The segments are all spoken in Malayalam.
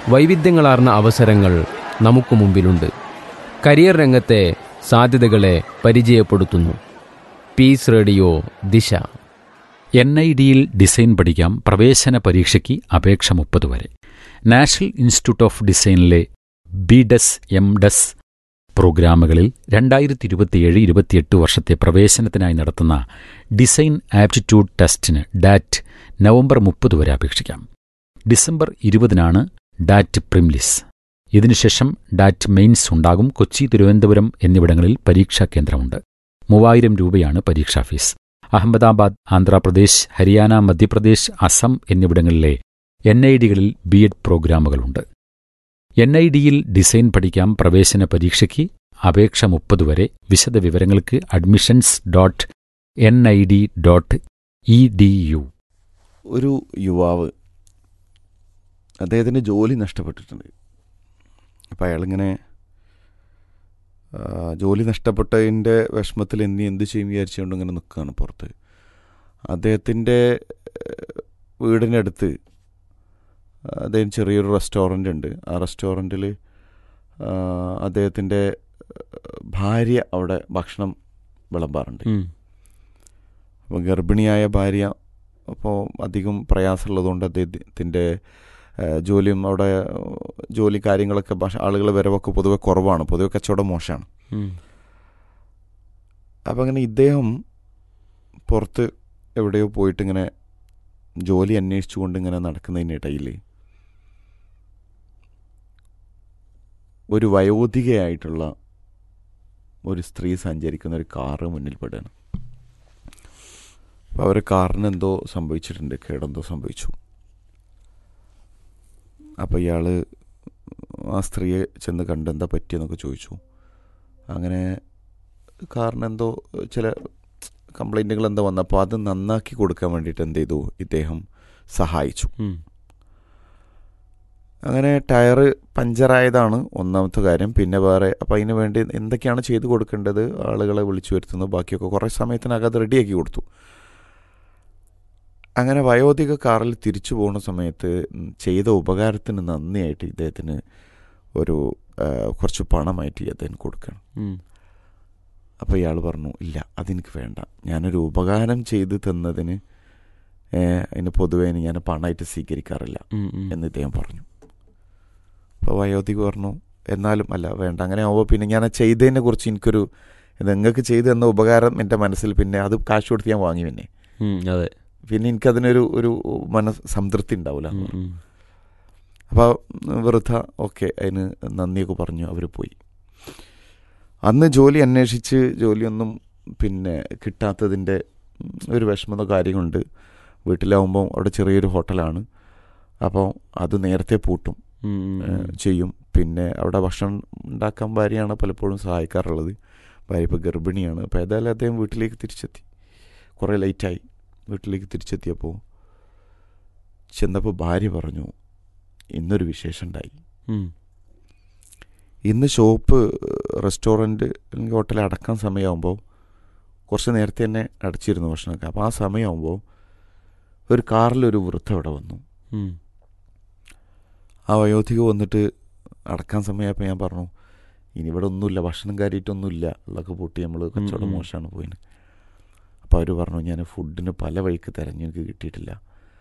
വൈവിധ്യങ്ങളാർന്ന അവസരങ്ങൾ നമുക്ക് മുമ്പിലുണ്ട് കരിയർ രംഗത്തെ സാധ്യതകളെ പരിചയപ്പെടുത്തുന്നു peace radio Disha N I ഡിയിൽ ഡിസൈൻ പഠിക്കാം പ്രവേശന പരീക്ഷയ്ക്ക് അപേക്ഷ മുപ്പത് വരെ നാഷണൽ ഇൻസ്റ്റിറ്റ്യൂട്ട് ഓഫ് ഡിസൈനിലെ ബി ഡെസ് എം ഡെസ് പ്രോഗ്രാമുകളിൽ രണ്ടായിരത്തി ഇരുപത്തിയേഴ് ഇരുപത്തിയെട്ട് വർഷത്തെ പ്രവേശനത്തിനായി നടത്തുന്ന ഡിസൈൻ ആപ്റ്റിറ്റ്യൂഡ് ടെസ്റ്റിന് ഡാറ്റ് നവംബർ മുപ്പത് വരെ അപേക്ഷിക്കാം ഡിസംബർ ഇരുപതിനാണ് ഡാറ്റ് പ്രിംലിസ് ഇതിനുശേഷം ഡാറ്റ് മെയിൻസ് ഉണ്ടാകും കൊച്ചി തിരുവനന്തപുരം എന്നിവിടങ്ങളിൽ പരീക്ഷാ കേന്ദ്രമുണ്ട് മൂവായിരം രൂപയാണ് പരീക്ഷാ ഫീസ് അഹമ്മദാബാദ് ആന്ധ്രാപ്രദേശ് ഹരിയാന മധ്യപ്രദേശ് അസം എന്നിവിടങ്ങളിലെ എൻ ഐ ഡികളിൽ ബി എഡ് പ്രോഗ്രാമുകളുണ്ട് എൻ ഐ ഡിയിൽ ഡിസൈൻ പഠിക്കാം പ്രവേശന പരീക്ഷയ്ക്ക് അപേക്ഷ മുപ്പത് വരെ വിശദവിവരങ്ങൾക്ക് admissions dot N I D dot E D U ഒരു യുവാവ് അദ്ദേഹത്തിന് ജോലി നഷ്ടപ്പെട്ടിട്ടുണ്ട് അപ്പം അയാളിങ്ങനെ ആ, ജോലി നഷ്ടപ്പെട്ടതിൻ്റെ വിഷമത്തിൽ എന്നി എന്ത് ചെയ്യും വിചാരിച്ചുകൊണ്ട് ഇങ്ങനെ നിൽക്കുകയാണ് പുറത്ത് അദ്ദേഹത്തിൻ്റെ വീടിൻ്റെ അടുത്ത് അദ്ദേഹം ചെറിയൊരു റെസ്റ്റോറൻ്റ് ഉണ്ട് ആ റെസ്റ്റോറൻറ്റിൽ അദ്ദേഹത്തിൻ്റെ ഭാര്യ അവിടെ ഭക്ഷണം വിളമ്പാറുണ്ട് അപ്പോൾ ഗർഭിണിയായ ഭാര്യ അപ്പോൾ അധികം പ്രയാസമുള്ളതുകൊണ്ട് അദ്ദേഹത്തിൻ്റെ ഏഹ്, ജോലിയും അവിടെ ഏഹ്, ജോലി കാര്യങ്ങളൊക്കെ ആളുകൾ വരവൊക്കെ പൊതുവെ കുറവാണ് പൊതുവെ കച്ചവടം മോശമാണ് അപ്പം അങ്ങനെ ഇദ്ദേഹം പുറത്ത് എവിടെയോ പോയിട്ട് ഇങ്ങനെ ജോലി അന്വേഷിച്ചുകൊണ്ട് ഇങ്ങനെ നടക്കുന്നതിനിടയിൽ ഒരു വയോധികയായിട്ടുള്ള ഒരു സ്ത്രീ സഞ്ചരിക്കുന്ന ഒരു കാറ് മുന്നിൽ പെടുകയാണ് അപ്പോൾ അവർ കാറിന് എന്തോ സംഭവിച്ചിട്ടുണ്ട് കേടെന്തോ സംഭവിച്ചു അപ്പോൾ ഇയാൾ ആ സ്ത്രീയെ ചെന്ന് കണ്ട് എന്താ പറ്റിയെന്നൊക്കെ ചോദിച്ചു അങ്ങനെ കാറിന് എന്തോ ചില കംപ്ലൈൻറ്റുകൾ എന്തോ വന്നപ്പോൾ അത് നന്നാക്കി കൊടുക്കാൻ വേണ്ടിയിട്ട് എന്ത് ചെയ്തു ഇദ്ദേഹം സഹായിച്ചു അങ്ങനെ ടയറ് പഞ്ചറായതാണ് ഒന്നാമത്തെ കാര്യം പിന്നെ വേറെ അപ്പം അതിന് വേണ്ടി എന്തൊക്കെയാണ് ചെയ്തു കൊടുക്കേണ്ടത് ആളുകളെ വിളിച്ചു വരുത്തുന്നു ബാക്കിയൊക്കെ കുറേ സമയത്തിനകം അത് റെഡിയാക്കി കൊടുത്തു അങ്ങനെ വയോധിക കാറിൽ തിരിച്ചു പോകുന്ന സമയത്ത് ഉം, ചെയ്ത ഉപകാരത്തിന് നന്ദിയായിട്ട് ഇദ്ദേഹത്തിന് ഒരു ആ, കുറച്ച് പണമായിട്ട് അദ്ദേഹം കൊടുക്കണം അപ്പോൾ ഇയാൾ പറഞ്ഞു ഇല്ല അതെനിക്ക് വേണ്ട ഞാനൊരു ഉപകാരം ചെയ്തു തന്നതിന് ഏ, അതിന് പൊതുവേ ഞാൻ പണമായിട്ട് സ്വീകരിക്കാറില്ല എന്ന് ഇദ്ദേഹം പറഞ്ഞു അപ്പോൾ വയോധിക പറഞ്ഞു എന്നാലും അല്ല വേണ്ട അങ്ങനെ ആവുമ്പോൾ പിന്നെ ഞാൻ ആ ചെയ്തതിനെ കുറിച്ച് എനിക്കൊരു ഇത് നിങ്ങൾക്ക് ചെയ്തു തന്ന ഉപകാരം എൻ്റെ മനസ്സിൽ പിന്നെ അത് കാശ് കൊടുത്ത് ഞാൻ വാങ്ങി പിന്നെ അതെ പിന്നെ എനിക്കതിനൊരു ഒരു മനസ് സംതൃപ്തി ഉണ്ടാവില്ല അപ്പോൾ വെറുതെ ഓക്കെ അതിന് നന്ദിയൊക്കെ പറഞ്ഞു അവർ പോയി അന്ന് ജോലി അന്വേഷിച്ച് ജോലിയൊന്നും പിന്നെ കിട്ടാത്തതിൻ്റെ ഉം, ഒരു വിഷമതോ കാര്യങ്ങളുണ്ട് വീട്ടിലാവുമ്പോൾ അവിടെ ചെറിയൊരു ഹോട്ടലാണ് അപ്പോൾ അത് നേരത്തെ പൂട്ടും ഏഹ്, ചെയ്യും പിന്നെ അവിടെ ഭക്ഷണം ഉണ്ടാക്കാൻ ഭാര്യയാണ് പലപ്പോഴും സഹായിക്കാറുള്ളത് ഭാര്യ ഇപ്പോൾ ഗർഭിണിയാണ് അപ്പോൾ ഏതായാലും അദ്ദേഹം വീട്ടിലേക്ക് തിരിച്ചെത്തി കുറേ ലേറ്റായി വീട്ടിലേക്ക് തിരിച്ചെത്തിയപ്പോൾ ചെന്നപ്പോൾ ഭാര്യ പറഞ്ഞു ഇന്നൊരു വിശേഷം ഉണ്ടായി ഇന്ന് ഷോപ്പ് റെസ്റ്റോറൻറ്റ് അല്ലെങ്കിൽ ഹോട്ടൽ അടക്കാൻ സമയമാകുമ്പോൾ കുറച്ച് നേരത്തെ തന്നെ അടച്ചിരുന്നു ഭക്ഷണമൊക്കെ അപ്പോൾ ആ സമയമാകുമ്പോൾ ഒരു കാറിലൊരു വൃദ്ധ ഇവിടെ വന്നു ആ വയോധിക വന്നിട്ട് അടക്കാൻ സമയമായപ്പോൾ ഞാൻ പറഞ്ഞു ഇനി ഇവിടെ ഒന്നുമില്ല ഭക്ഷണം കാര്യമായിട്ടൊന്നുമില്ല ഉള്ളതൊക്കെ പൊട്ടി നമ്മൾ കച്ചവടം ഉം. മോശമാണ് പോയിന് അപ്പോൾ അവർ പറഞ്ഞു ഞാൻ ഫുഡിന് പല വഴിക്ക് തിരഞ്ഞു എനിക്ക് കിട്ടിയിട്ടില്ല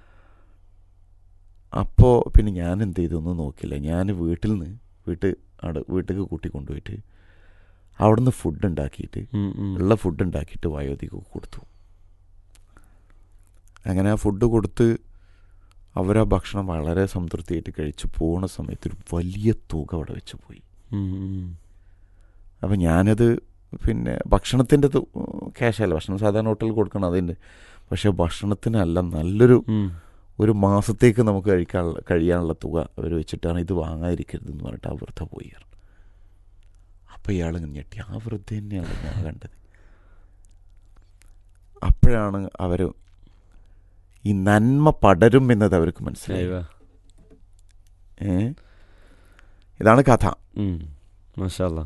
അപ്പോൾ പിന്നെ ഞാൻ എന്ത് ചെയ്തൊന്നും നോക്കില്ല ഞാൻ വീട്ടിൽ നിന്ന് വീട്ട് അവിടെ വീട്ടിലേക്ക് കൂട്ടി കൊണ്ടുപോയിട്ട് അവിടുന്ന് ഫുഡ് ഉണ്ടാക്കിയിട്ട് ഉള്ള ഫുഡ് ഉണ്ടാക്കിയിട്ട് വയോധിക കൊടുത്തു അങ്ങനെ ആ ഫുഡ് കൊടുത്ത് അവരാ ഭക്ഷണം വളരെ സംതൃപ്തിയായിട്ട് കഴിച്ച് പോണ സമയത്ത് ഒരു വലിയ തുക അവിടെ വെച്ച് പോയി അപ്പം ഞാനത് പിന്നെ ഭക്ഷണത്തിൻ്റെ ക്യാഷല്ല ഭക്ഷണം സാധാരണ ഹോട്ടലിൽ കൊടുക്കണം അതിൻ്റെ പക്ഷേ ഭക്ഷണത്തിനല്ല നല്ലൊരു ഒരു മാസത്തേക്ക് നമുക്ക് കഴിക്കാനുള്ള കഴിയാനുള്ള തുക അവർ വെച്ചിട്ടാണ് ഇത് വാങ്ങാതിരിക്കരുതെന്ന് പറഞ്ഞിട്ട് ആ വൃദ്ധ പോയി അപ്പം ഇയാൾ ഇങ്ങനെ ഞെട്ടി ആ വൃദ്ധ തന്നെയാണ് ഞാൻ കണ്ടത് അപ്പോഴാണ് അവർ ഈ നന്മ പടരും എന്നത് അവർക്ക് മനസ്സിലായി ഏ ഇതാണ് കഥ മാഷാല്ല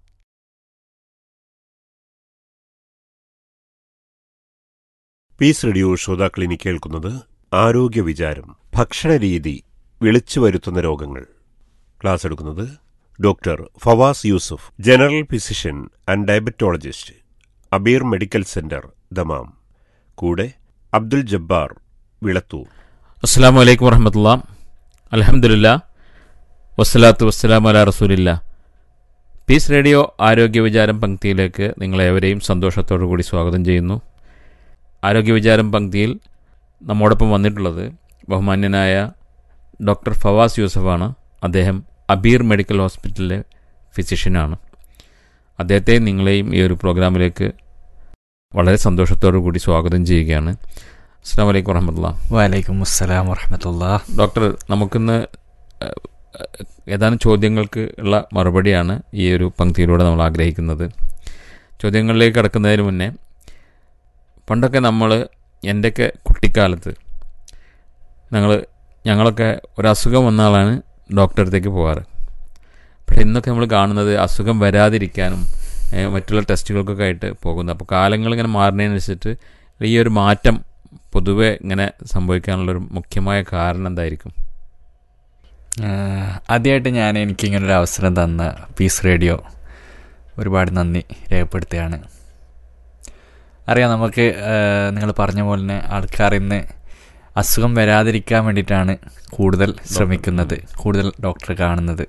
പീസ് റേഡിയോ ശ്രോതാക്കൾ ഇനി കേൾക്കുന്നത് ആരോഗ്യ വിചാരം ഭക്ഷണരീതി വിളിച്ചു വരുത്തുന്ന രോഗങ്ങൾ ക്ലാസ് എടുക്കുന്നത് doctor Fawaz Yusuf general physician and diabetologist Abeer medical centre Dammam കൂടെ അബ്ദുൽ ജബ്ബാർ വിളത്തൂർ അസ്സാം വലൈക്കും വർഹമത്തുള്ള അലഹമുല്ല വസ്സലാത്തു വസ്സലാം അല റസൂലില്ല പീസ് റേഡിയോ ആരോഗ്യ വിചാരം പങ്ക്തിയിലേക്ക് നിങ്ങളേവരെയും സന്തോഷത്തോടു കൂടി സ്വാഗതം ചെയ്യുന്നു ആരോഗ്യ വിചാരം പങ്ക്തിയിൽ നമ്മോടൊപ്പം വന്നിട്ടുള്ളത് ബഹുമാന്യനായ ഡോക്ടർ ഫവാസ് യൂസഫാണ് അദ്ദേഹം അബീർ മെഡിക്കൽ ഹോസ്പിറ്റലിലെ ഫിസിഷ്യനാണ് അദ്ദേഹത്തെ നിങ്ങളെയും ഈ ഒരു പ്രോഗ്രാമിലേക്ക് വളരെ സന്തോഷത്തോടു കൂടി സ്വാഗതം ചെയ്യുകയാണ് അസ്സാം വലൈക്കും വർഹമത്തുള്ള വലൈക്കും അസ്സലാം വറഹമത്തുള്ള ഡോക്ടർ നമുക്കിന്ന് ഏഹ്, ഏതാനും ചോദ്യങ്ങൾക്ക് ഉള്ള മറുപടിയാണ് ഈ ഒരു പങ്ക്തിയിലൂടെ നമ്മൾ ആഗ്രഹിക്കുന്നത് ചോദ്യങ്ങളിലേക്ക് കടക്കുന്നതിന് മുന്നേ പണ്ടൊക്കെ നമ്മൾ എൻ്റെയൊക്കെ കുട്ടിക്കാലത്ത് ഞങ്ങൾ ഞങ്ങളൊക്കെ ഒരു അസുഖം വന്ന ആളാണ് ഡോക്ടറെ അടുത്തേക്ക് പോകാറ് പക്ഷേ ഇന്നൊക്കെ നമ്മൾ കാണുന്നത് അസുഖം വരാതിരിക്കാനും ഏഹ്, മറ്റുള്ള ടെസ്റ്റുകൾക്കൊക്കെ ആയിട്ട് പോകുന്നത് അപ്പോൾ കാലങ്ങൾ ഇങ്ങനെ മാറുന്നതിനനുസരിച്ചിട്ട് ഈ ഒരു മാറ്റം പൊതുവെ ഇങ്ങനെ സംഭവിക്കാനുള്ളൊരു മുഖ്യമായ കാരണം എന്തായിരിക്കും ആദ്യമായിട്ട് ഞാൻ എനിക്കിങ്ങനൊരു അവസരം തന്ന പീസ് റേഡിയോ ഒരുപാട് നന്ദി രേഖപ്പെടുത്തുകയാണ് അറിയാം നമുക്ക് നിങ്ങൾ പറഞ്ഞ പോലെ തന്നെ ആൾക്കാർ ഇന്ന് അസുഖം വരാതിരിക്കാൻ വേണ്ടിയിട്ടാണ് കൂടുതൽ ശ്രമിക്കുന്നത് കൂടുതൽ ഡോക്ടറെ കാണുന്നത്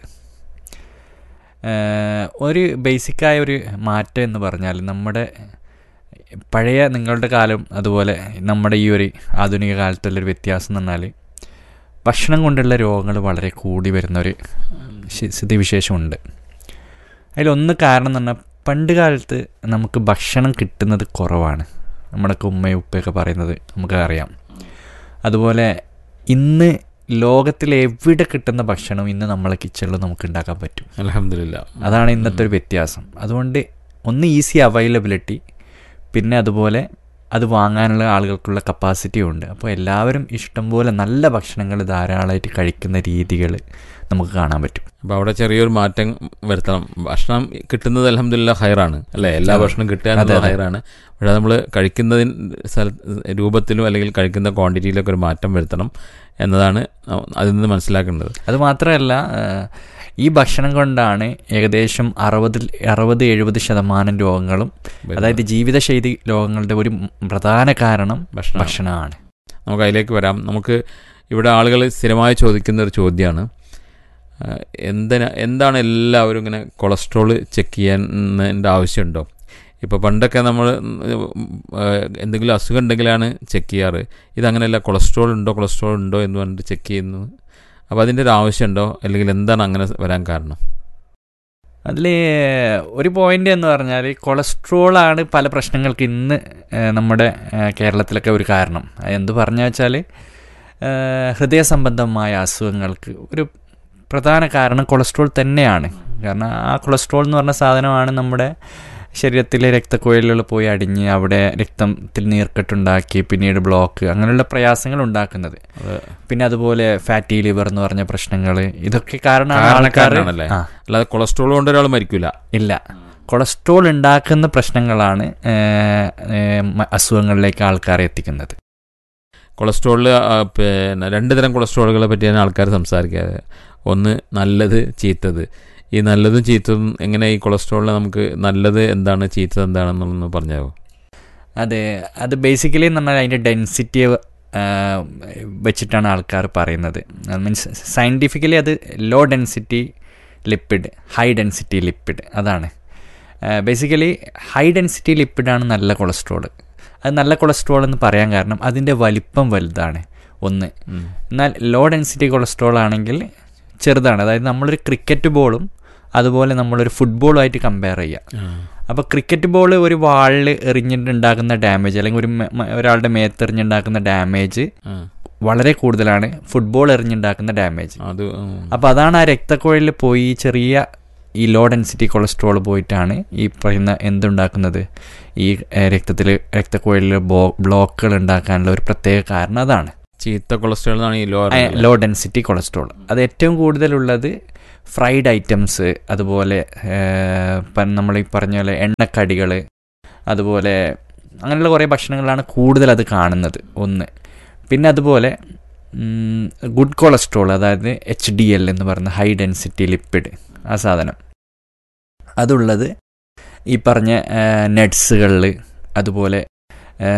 ഏഹ്, ഒരു ബേസിക്കായ ഒരു മാറ്റം എന്ന് പറഞ്ഞാൽ നമ്മുടെ പഴയ നിങ്ങളുടെ കാലം അതുപോലെ നമ്മുടെ ഈ ഒരു ആധുനിക കാലത്തുള്ളൊരു വ്യത്യാസം എന്ന് പറഞ്ഞാൽ ഭക്ഷണം കൊണ്ടുള്ള രോഗങ്ങൾ വളരെ കൂടി വരുന്നൊരു ശി- സ്ഥിതിവിശേഷമുണ്ട് അതിലൊന്ന് കാരണം എന്ന് പറഞ്ഞാൽ പണ്ട് കാലത്ത് നമുക്ക് ഭക്ഷണം കിട്ടുന്നത് കുറവാണ് നമ്മുടെയൊക്കെ ഉമ്മയും ഉപ്പയൊക്കെ പറയുന്നത് നമുക്ക് അറിയാം അതുപോലെ ഇന്ന് ലോകത്തിൽ എവിടെ കിട്ടുന്ന ഭക്ഷണം ഇന്ന് നമ്മളെ കിച്ചണിൽ നമുക്ക് ഉണ്ടാക്കാൻ പറ്റും അലഹമില്ല അതാണ് ഇന്നത്തെ ഒരു വ്യത്യാസം അതുകൊണ്ട് ഒന്ന് ഈസി അവൈലബിലിറ്റി പിന്നെ അതുപോലെ അത് വാങ്ങാനുള്ള ആളുകൾക്കുള്ള കപ്പാസിറ്റി ഉണ്ട് അപ്പോൾ എല്ലാവരും ഇഷ്ടംപോലെ നല്ല ഭക്ഷണങ്ങൾ ധാരാളമായിട്ട് കഴിക്കുന്ന രീതികൾ നമുക്ക് കാണാൻ പറ്റും അപ്പോൾ അവിടെ ചെറിയൊരു മാറ്റം വരുത്തണം ഭക്ഷണം കിട്ടുന്നത് അലഹമില്ല ഹയറാണ് അല്ലേ എല്ലാ അതെ. ഭക്ഷണം കിട്ടുക അതെ, എന്നുള്ളത് അതെ. ഹയറാണ് പക്ഷേ നമ്മൾ കഴിക്കുന്നതിന് സ്ഥല രൂപത്തിലും അല്ലെങ്കിൽ കഴിക്കുന്ന ക്വാണ്ടിറ്റിയിലൊക്കെ ഒരു മാറ്റം വരുത്തണം എന്നതാണ് അതിൽ നിന്ന് മനസ്സിലാക്കേണ്ടത് അത് മാത്രമല്ല ഏഹ്, ഈ ഭക്ഷണം കൊണ്ടാണ് ഏകദേശം അറുപതിൽ അറുപത് എഴുപത് ശതമാനം രോഗങ്ങളും അതായത് ജീവിതശൈലി രോഗങ്ങളുടെ ഒരു പ്രധാന കാരണം ഭക്ഷണം ഭക്ഷണമാണ് നമുക്ക് അതിലേക്ക് വരാം നമുക്ക് ഇവിടെ ആളുകൾ സ്ഥിരമായി ചോദിക്കുന്ന ഒരു ചോദ്യമാണ് എന്തിനാ എന്താണ് എല്ലാവരും ഇങ്ങനെ കൊളസ്ട്രോൾ ചെക്ക് ചെയ്യാൻ്റെ ആവശ്യമുണ്ടോ ഇപ്പോൾ പണ്ടൊക്കെ നമ്മൾ എന്തെങ്കിലും അസുഖം ഉണ്ടെങ്കിലാണ് ചെക്ക് ചെയ്യാറ് ഇതങ്ങനെയല്ല കൊളസ്ട്രോൾ ഉണ്ടോ കൊളസ്ട്രോൾ ഉണ്ടോ എന്ന് പറഞ്ഞിട്ട് ചെക്ക് ചെയ്യുന്നത് അപ്പോൾ അതിൻ്റെ ഒരു ആവശ്യമുണ്ടോ അല്ലെങ്കിൽ എന്താണ് അങ്ങനെ വരാൻ കാരണം അതിൽ ഒരു പോയിന്റ് എന്ന് പറഞ്ഞാൽ കൊളസ്ട്രോളാണ് പല പ്രശ്നങ്ങൾക്ക് ഇന്ന് ഏഹ്, നമ്മുടെ ഏഹ്, കേരളത്തിലൊക്കെ ഒരു കാരണം അത് എന്ത് പറഞ്ഞു വെച്ചാൽ ഹൃദയ സംബന്ധമായ അസുഖങ്ങൾക്ക് ഒരു പ്രധാന കാരണം കൊളസ്ട്രോൾ തന്നെയാണ് കാരണം ആ കൊളസ്ട്രോൾ എന്ന് പറഞ്ഞ സാധനമാണ് നമ്മുടെ ശരീരത്തിലെ രക്തക്കുഴലുകൾ പോയി അടിഞ്ഞ് അവിടെ രക്തത്തിൽ നീർക്കെട്ടുണ്ടാക്കി പിന്നീട് ബ്ലോക്ക് അങ്ങനെയുള്ള പ്രയാസങ്ങൾ ഉണ്ടാക്കുന്നത് പിന്നെ അതുപോലെ ഫാറ്റി ലിവർ എന്ന് പറഞ്ഞ പ്രശ്നങ്ങൾ ഇതൊക്കെ കാരണമാണ് ആൾക്കാർ കാരണക്കാരനാണല്ലേ? ആ അല്ലാതെ കൊളസ്ട്രോൾ കൊണ്ട് ഒരാൾ മരിക്കില്ല ഇല്ല കൊളസ്ട്രോൾ ഉണ്ടാക്കുന്ന പ്രശ്നങ്ങളാണ് ഏഹ്, ഏഹ്, മ- അസുഖങ്ങളിലേക്ക് ആൾക്കാരെ എത്തിക്കുന്നത് കൊളസ്ട്രോളിൽ പിന്നെ രണ്ട് തരം കൊളസ്ട്രോളുകളെ പറ്റിയാണ് ആൾക്കാർ സംസാരിക്കാറ് ഒന്ന് നല്ലത് ചീത്തത് ഈ നല്ലതും ചീത്തതും എങ്ങനെ ഈ കൊളസ്ട്രോളിൽ നമുക്ക് നല്ലത് എന്താണ് ചീത്തത് എന്താണെന്നൊന്ന് പറഞ്ഞാവോ അതെ അത് ബേസിക്കലി എന്ന് പറഞ്ഞാൽ അതിൻ്റെ ഡെൻസിറ്റി വെച്ചിട്ടാണ് ആൾക്കാർ പറയുന്നത് മീൻസ് സയൻറ്റിഫിക്കലി അത് low density lipid high density lipid അതാണ് ബേസിക്കലി ഹൈ ഡെൻസിറ്റി ലിപ്പിഡാണ് നല്ല കൊളസ്ട്രോൾ അത് നല്ല കൊളസ്ട്രോൾ എന്ന് പറയാൻ കാരണം അതിൻ്റെ വലിപ്പം വലുതാണ് ഒന്ന് എന്നാൽ ലോ ഡെൻസിറ്റി കൊളസ്ട്രോൾ ആണെങ്കിൽ ചെറുതാണ് അതായത് നമ്മളൊരു ക്രിക്കറ്റ് ബോളും അതുപോലെ നമ്മളൊരു ഫുട്ബോളുമായിട്ട് കമ്പയർ ചെയ്യുക അപ്പോൾ ക്രിക്കറ്റ് ബോൾ ഒരു വാളിൽ എറിഞ്ഞിട്ടുണ്ടാക്കുന്ന ഡാമേജ് അല്ലെങ്കിൽ ഒരു മെ- മ- ഒരാളുടെ മേത്തെറിഞ്ഞുണ്ടാക്കുന്ന ഡാമേജ് ആ, വളരെ കൂടുതലാണ് ഫുട്ബോൾ എറിഞ്ഞുണ്ടാക്കുന്ന ഡാമേജ് അത് ഉം. അപ്പോൾ അതാണ് ആ രക്തക്കുഴലിൽ പോയി ഈ ചെറിയ ഈ ലോ ഡെൻസിറ്റി കൊളസ്ട്രോൾ പോയിട്ടാണ് ഈ പറയുന്ന എന്തുണ്ടാക്കുന്നത് ഈ രക്തത്തിൽ രക്തക്കുഴലിൽ ബോ ബ്ലോക്കുകൾ ഉണ്ടാക്കാനുള്ള ഒരു പ്രത്യേക കാരണം അതാണ് ചീത്ത കൊളസ്ട്രോൾ എന്നാണ് ഈ ലോ ലോ ഡെൻസിറ്റി കൊളസ്ട്രോൾ അത് ഏറ്റവും കൂടുതലുള്ളത് ഫ്രൈഡ് ഐറ്റംസ് അതുപോലെ നമ്മൾ ഈ പറഞ്ഞ പോലെ എണ്ണക്കടികൾ അതുപോലെ അങ്ങനെയുള്ള കുറേ ഭക്ഷണങ്ങളാണ് കൂടുതൽ അത് കാണുന്നത് ഒന്ന് പിന്നെ അതുപോലെ ഗുഡ് കൊളസ്ട്രോൾ അതായത് എച്ച് ഡി എൽ എന്ന് പറയുന്ന ഹൈ ഡെൻസിറ്റി ലിപ്പിഡ് ആ സാധനം അതുള്ളത് ഈ പറഞ്ഞ നട്ട്സുകളിൽ അതുപോലെ ആ,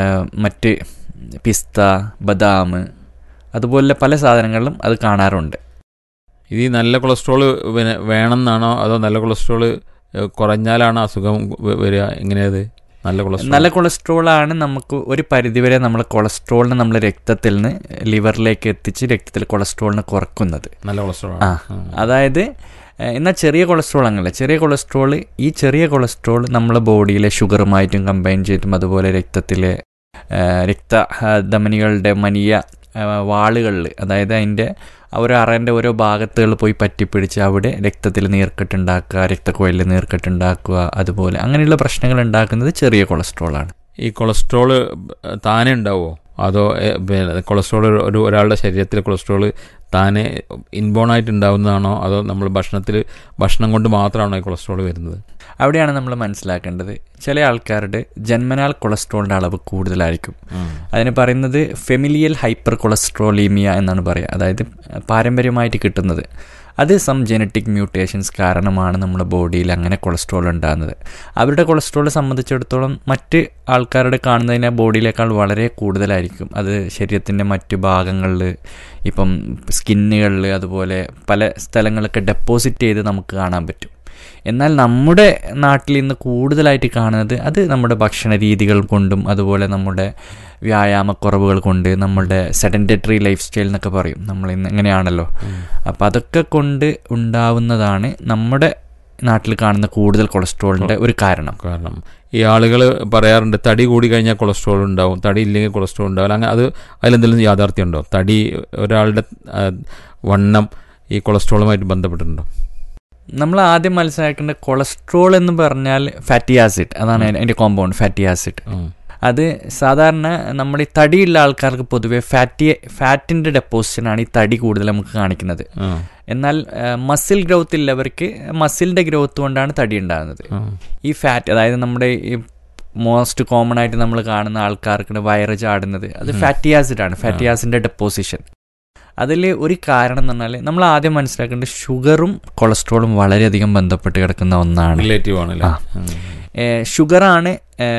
മറ്റ് പിസ്ത ബദാം അതുപോലെ പല സാധനങ്ങളിലും അത് കാണാറുണ്ട് ഇത് ഈ നല്ല കൊളസ്ട്രോൾ പിന്നെ വേണമെന്നാണോ അതോ നല്ല കൊളസ്ട്രോൾ കുറഞ്ഞാലാണോ അസുഖം വ- വരിക എങ്ങനെയത് നല്ല കൊളസ്ട്രോൾ നല്ല കൊളസ്ട്രോളാണ് നമുക്ക് ഒരു പരിധിവരെ നമ്മൾ കൊളസ്ട്രോളിനെ നമ്മൾ രക്തത്തിൽ നിന്ന് ലിവറിലേക്ക് എത്തിച്ച് രക്തത്തിൽ കൊളസ്ട്രോളിനെ കുറക്കുന്നത് നല്ല കൊളസ്ട്രോൾ ആ. അതായത് ഏഹ്, എന്നാൽ ചെറിയ കൊളസ്ട്രോൾ അങ്ങനെയല്ല ചെറിയ കൊളസ്ട്രോൾ ഈ ചെറിയ കൊളസ്ട്രോൾ നമ്മളെ ബോഡിയിലെ ഷുഗറുമായിട്ടും കമ്പൈൻ ചെയ്തും അതുപോലെ രക്തത്തിലെ ഏഹ്, രക്ത ആ, ധമനികളുടെ മനിയ വാളുകളിൽ അതായത് അതിൻ്റെ ഓരോ അറേൻ്റെ ഓരോ ഭാഗത്തുകൾ പോയി പറ്റിപ്പിടിച്ച് അവിടെ രക്തത്തിൽ നീർക്കെട്ടുണ്ടാക്കുക രക്തക്കുഴലിൽ നീർക്കെട്ടുണ്ടാക്കുക അതുപോലെ അങ്ങനെയുള്ള പ്രശ്നങ്ങൾ ഉണ്ടാക്കുന്നത് ചെറിയ കൊളസ്ട്രോളാണ് ഈ കൊളസ്ട്രോൾ താനെ ഉണ്ടാവുമോ അതോ എ, പിന്നെ കൊളസ്ട്രോൾ ഒരു ഒരാളുടെ ശരീരത്തിൽ കൊളസ്ട്രോൾ താനെ ഇൻബോൺ ആയിട്ട് ഉണ്ടാവുന്നതാണോ അതോ നമ്മൾ ഭക്ഷണത്തിൽ ഭക്ഷണം കൊണ്ട് മാത്രമാണോ ഈ കൊളസ്ട്രോൾ വരുന്നത് അവിടെയാണ് നമ്മൾ മനസ്സിലാക്കേണ്ടത് ചില ആൾക്കാരുടെ ജന്മനാൽ കൊളസ്ട്രോളിൻ്റെ അളവ് കൂടുതലായിരിക്കും അതിന് പറയുന്നത് ഫെമിലിയൽ ഹൈപ്പർ കൊളസ്ട്രോളീമിയ എന്നാണ് പറയുക അതായത് പാരമ്പര്യമായിട്ട് കിട്ടുന്നത് അത് സം ജനറ്റിക് മ്യൂട്ടേഷൻസ് കാരണമാണ് നമ്മുടെ ബോഡിയിൽ അങ്ങനെ കൊളസ്ട്രോൾ ഉണ്ടാകുന്നത് അവരുടെ കൊളസ്ട്രോൾ സംബന്ധിച്ചിടത്തോളം മറ്റ് ആൾക്കാരുടെ കാണുന്നതിനെ ബോഡിയിലേക്കാൾ വളരെ കൂടുതലായിരിക്കും അത് ശരീരത്തിൻ്റെ മറ്റ് ഭാഗങ്ങളിൽ ഇപ്പം സ്കിന്നുകളിൽ അതുപോലെ പല സ്ഥലങ്ങളൊക്കെ ഡെപ്പോസിറ്റ് ചെയ്ത് നമുക്ക് കാണാൻ പറ്റും എന്നാൽ നമ്മുടെ നാട്ടിൽ ഇന്ന് കൂടുതലായിട്ട് കാണുന്നത് അത് നമ്മുടെ ഭക്ഷണ രീതികൾ കൊണ്ടും അതുപോലെ നമ്മുടെ വ്യായാമക്കുറവുകൾ കൊണ്ട് നമ്മുടെ സെഡൻറ്ററി ലൈഫ് സ്റ്റൈൽ എന്നൊക്കെ പറയും നമ്മൾ ഇന്ന് ഇങ്ങനെയാണല്ലോ അപ്പം അതൊക്കെ കൊണ്ട് ഉണ്ടാവുന്നതാണ് നമ്മുടെ നാട്ടിൽ കാണുന്ന കൂടുതൽ കൊളസ്ട്രോളിൻ്റെ ഒരു കാരണം കാരണം ഈ ആളുകൾ പറയാറുണ്ട് തടി കൂടി കഴിഞ്ഞാൽ കൊളസ്ട്രോൾ ഉണ്ടാവും തടി ഇല്ലെങ്കിൽ കൊളസ്ട്രോൾ ഉണ്ടാവില്ല അങ്ങനെ അത് അതിലെന്തെങ്കിലും യാഥാർത്ഥ്യം ഉണ്ടോ തടി ഒരാളുടെ ആ, വണ്ണം ഈ കൊളസ്ട്രോളുമായിട്ട് ബന്ധപ്പെട്ടിട്ടുണ്ടോ നമ്മൾ ആദ്യം മനസ്സിലാക്കേണ്ട കൊളസ്ട്രോൾ എന്ന് പറഞ്ഞാൽ ഫാറ്റി ആസിഡ് അതാണ് അതിൻ്റെ കോമ്പൗണ്ട് ഫാറ്റി ആസിഡ് ഉം. അത് സാധാരണ നമ്മുടെ ഈ തടിയുള്ള ആൾക്കാർക്ക് പൊതുവെ ഫാറ്റി ഫാറ്റിൻ്റെ ഡെപ്പോസിഷനാണ് ഈ തടി കൂടുതൽ നമുക്ക് കാണിക്കുന്നത് ആ, എന്നാൽ മസിൽ ഗ്രോത്ത് ഉള്ളവർക്ക് മസിലിൻ്റെ ഗ്രോത്ത് കൊണ്ടാണ് തടി ഉണ്ടാകുന്നത് ആ. ഈ ഫാറ്റ് അതായത് നമ്മുടെ ഈ മോസ്റ്റ് കോമൺ ആയിട്ട് നമ്മൾ കാണുന്ന ആൾക്കാർക്ക് വയറ് ചാടുന്നത് അത് ഫാറ്റി ആസിഡ് ആണ് ഫാറ്റി ആസിഡിൻ്റെ ഡെപ്പോസിഷൻ അതിൽ ഒരു കാരണം എന്ന് പറഞ്ഞാൽ നമ്മൾ ആദ്യം മനസ്സിലാക്കേണ്ടത് ഷുഗറും കൊളസ്ട്രോളും വളരെയധികം ബന്ധപ്പെട്ട് കിടക്കുന്ന ഒന്നാണ് റിലേറ്റീവ് ആണല്ലേ ആ. ഏഹ് ഷുഗറാണ്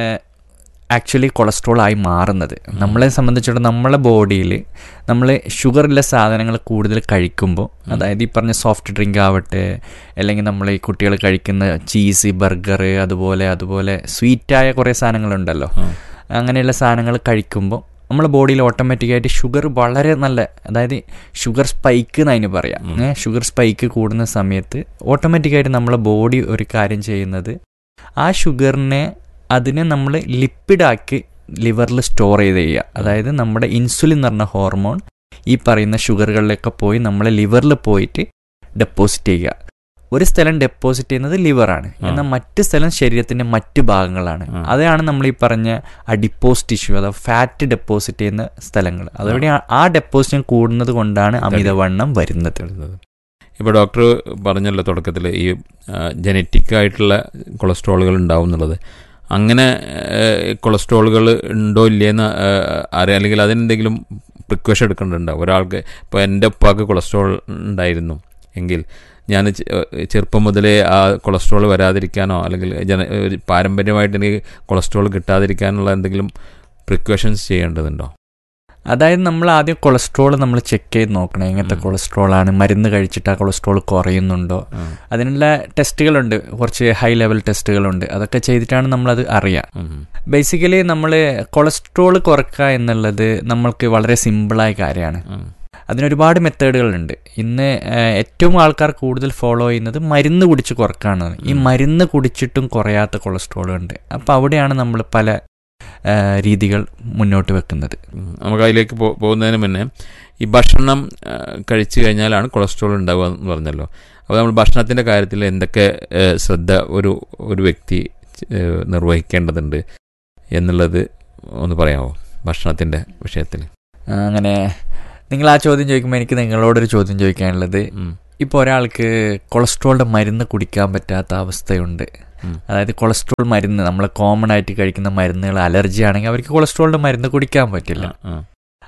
ആക്ച്വലി കൊളസ്ട്രോൾ ആയി മാറുന്നത് നമ്മളെ സംബന്ധിച്ചിടത്തോളം നമ്മളെ ബോഡിയിൽ നമ്മൾ ഷുഗറുള്ള സാധനങ്ങൾ കൂടുതൽ കഴിക്കുമ്പോൾ അതായത് ഈ പറഞ്ഞ സോഫ്റ്റ് ഡ്രിങ്ക് ആവട്ടെ അല്ലെങ്കിൽ നമ്മൾ ഈ കുട്ടികൾ കഴിക്കുന്ന ചീസ് ബർഗർ അതുപോലെ അതുപോലെ സ്വീറ്റായ കുറേ സാധനങ്ങളുണ്ടല്ലോ അങ്ങനെയുള്ള സാധനങ്ങൾ കഴിക്കുമ്പോൾ നമ്മളെ ബോഡിയിൽ ഓട്ടോമാറ്റിക്കായിട്ട് ഷുഗർ വളരെ നല്ല അതായത് ഷുഗർ സ്പൈക്ക് എന്ന് അതിന് പറയാം ഏ, ഷുഗർ സ്പൈക്ക് കൂടുന്ന സമയത്ത് ഓട്ടോമാറ്റിക്കായിട്ട് നമ്മളെ ബോഡി ഒരു കാര്യം ചെയ്യുന്നത് ആ ഷുഗറിനെ അതിനെ നമ്മൾ ലിപ്പിഡാക്കി ലിവറിൽ സ്റ്റോർ ചെയ്ത് ചെയ്യുക അതായത് നമ്മുടെ ഇൻസുലിൻ എന്ന് പറഞ്ഞ ഹോർമോൺ ഈ പറയുന്ന ഷുഗറുകളിലൊക്കെ പോയി നമ്മളെ ലിവറിൽ പോയിട്ട് ഡെപ്പോസിറ്റ് ചെയ്യുക ഒരു സ്ഥലം ഡെപ്പോസിറ്റ് ചെയ്യുന്നത് ലിവറാണ് എന്നാൽ മറ്റ് സ്ഥലം ശരീരത്തിന്റെ മറ്റ് ഭാഗങ്ങളാണ് ആ. അതാണ് നമ്മൾ ഈ പറഞ്ഞ അഡിപ്പോസ് ടിഷ്യൂ അഥവാ ഫാറ്റ് ഡെപ്പോസിറ്റ് ചെയ്യുന്ന സ്ഥലങ്ങൾ അതോടെ ആ ഡെപ്പോസിഷൻ കൂടുന്നത് കൊണ്ടാണ് അമിതവണ്ണം വരുന്നത് ഇപ്പോൾ ഡോക്ടർ പറഞ്ഞല്ലോ തുടക്കത്തിൽ ഈ ജനറ്റിക് ആയിട്ടുള്ള കൊളസ്ട്രോളുകൾ ഉണ്ടാവും എന്നുള്ളത് അങ്ങനെ കൊളസ്ട്രോളുകൾ ഉണ്ടോ ഇല്ലേന്ന് അറിയാം അല്ലെങ്കിൽ അതിനെന്തെങ്കിലും പ്രിക്കോഷൻ എടുക്കേണ്ടതുണ്ടാവും ഒരാൾക്ക് ഇപ്പോൾ എൻ്റെ ഉപ്പാക്ക് കൊളസ്ട്രോൾ ഉണ്ടായിരുന്നു എങ്കിൽ ഞാൻ ചെ- ഏഹ് ചെറുപ്പം മുതലേ ആ കൊളസ്ട്രോൾ വരാതിരിക്കാനോ അല്ലെങ്കിൽ ജന ഒരു പാരമ്പര്യമായിട്ട് എനിക്ക് കൊളസ്ട്രോൾ കിട്ടാതിരിക്കാനുള്ള എന്തെങ്കിലും പ്രിക്കോഷൻസ് ചെയ്യേണ്ടതുണ്ടോ അതായത് നമ്മൾ ആദ്യം കൊളസ്ട്രോൾ നമ്മൾ ചെക്ക് ചെയ്ത് നോക്കണം എങ്ങനത്തെ ഉം. കൊളസ്ട്രോൾ ആണ് മരുന്ന് കഴിച്ചിട്ട് ആ കൊളസ്ട്രോൾ കുറയുന്നുണ്ടോ അതിനുള്ള ടെസ്റ്റുകളുണ്ട് കുറച്ച് ഹൈ ലെവൽ ടെസ്റ്റുകളുണ്ട് അതൊക്കെ ചെയ്തിട്ടാണ് നമ്മളത് അറിയുക ഉം. ബേസിക്കലി നമ്മൾ കൊളസ്ട്രോൾ കുറക്കുക എന്നുള്ളത് നമ്മൾക്ക് വളരെ സിമ്പിളായ കാര്യമാണ് ഉം. അതിനൊരുപാട് മെത്തേഡുകളുണ്ട് ഇന്ന് ഏഹ്, ഏറ്റവും ആൾക്കാർ കൂടുതൽ ഫോളോ ചെയ്യുന്നത് മരുന്ന് കുടിച്ച് കുറക്കാണ് ഈ മരുന്ന് കുടിച്ചിട്ടും കുറയാത്ത കൊളസ്ട്രോൾ ഉണ്ട് അപ്പോൾ അവിടെയാണ് നമ്മൾ പല ഏഹ്, രീതികൾ മുന്നോട്ട് വെക്കുന്നത് ഉം. നമുക്ക് അതിലേക്ക് പോ- പോകുന്നതിന് മുന്നേ ഈ ഭക്ഷണം ആ, കഴിച്ചു കഴിഞ്ഞാലാണ് കൊളസ്ട്രോൾ ഉണ്ടാവുക എന്ന് പറഞ്ഞല്ലോ അപ്പോൾ നമ്മൾ ഭക്ഷണത്തിൻ്റെ കാര്യത്തിൽ എന്തൊക്കെ ഏ, ശ്രദ്ധ ഒരു ഒരു വ്യക്തി ഏ, നിർവഹിക്കേണ്ടതുണ്ട് എന്നുള്ളത് ഒന്ന് പറയാമോ ഭക്ഷണത്തിൻ്റെ വിഷയത്തിൽ ആ, അങ്ങനെ നിങ്ങൾ ആ ചോദ്യം ചോദിക്കുമ്പോൾ എനിക്ക് നിങ്ങളോടൊരു ചോദ്യം ചോദിക്കാനുള്ളത് ഉം. ഇപ്പോൾ ഒരാൾക്ക് കൊളസ്ട്രോളിൻ്റെ മരുന്ന് കുടിക്കാൻ പറ്റാത്ത അവസ്ഥയുണ്ട് ഉം. അതായത് കൊളസ്ട്രോൾ മരുന്ന് നമ്മൾ കോമൺ ആയിട്ട് കഴിക്കുന്ന മരുന്നുകൾ അലർജി ആണെങ്കിൽ അവർക്ക് കൊളസ്ട്രോളിൻ്റെ മരുന്ന് കുടിക്കാൻ പറ്റില്ല ആ, ആ.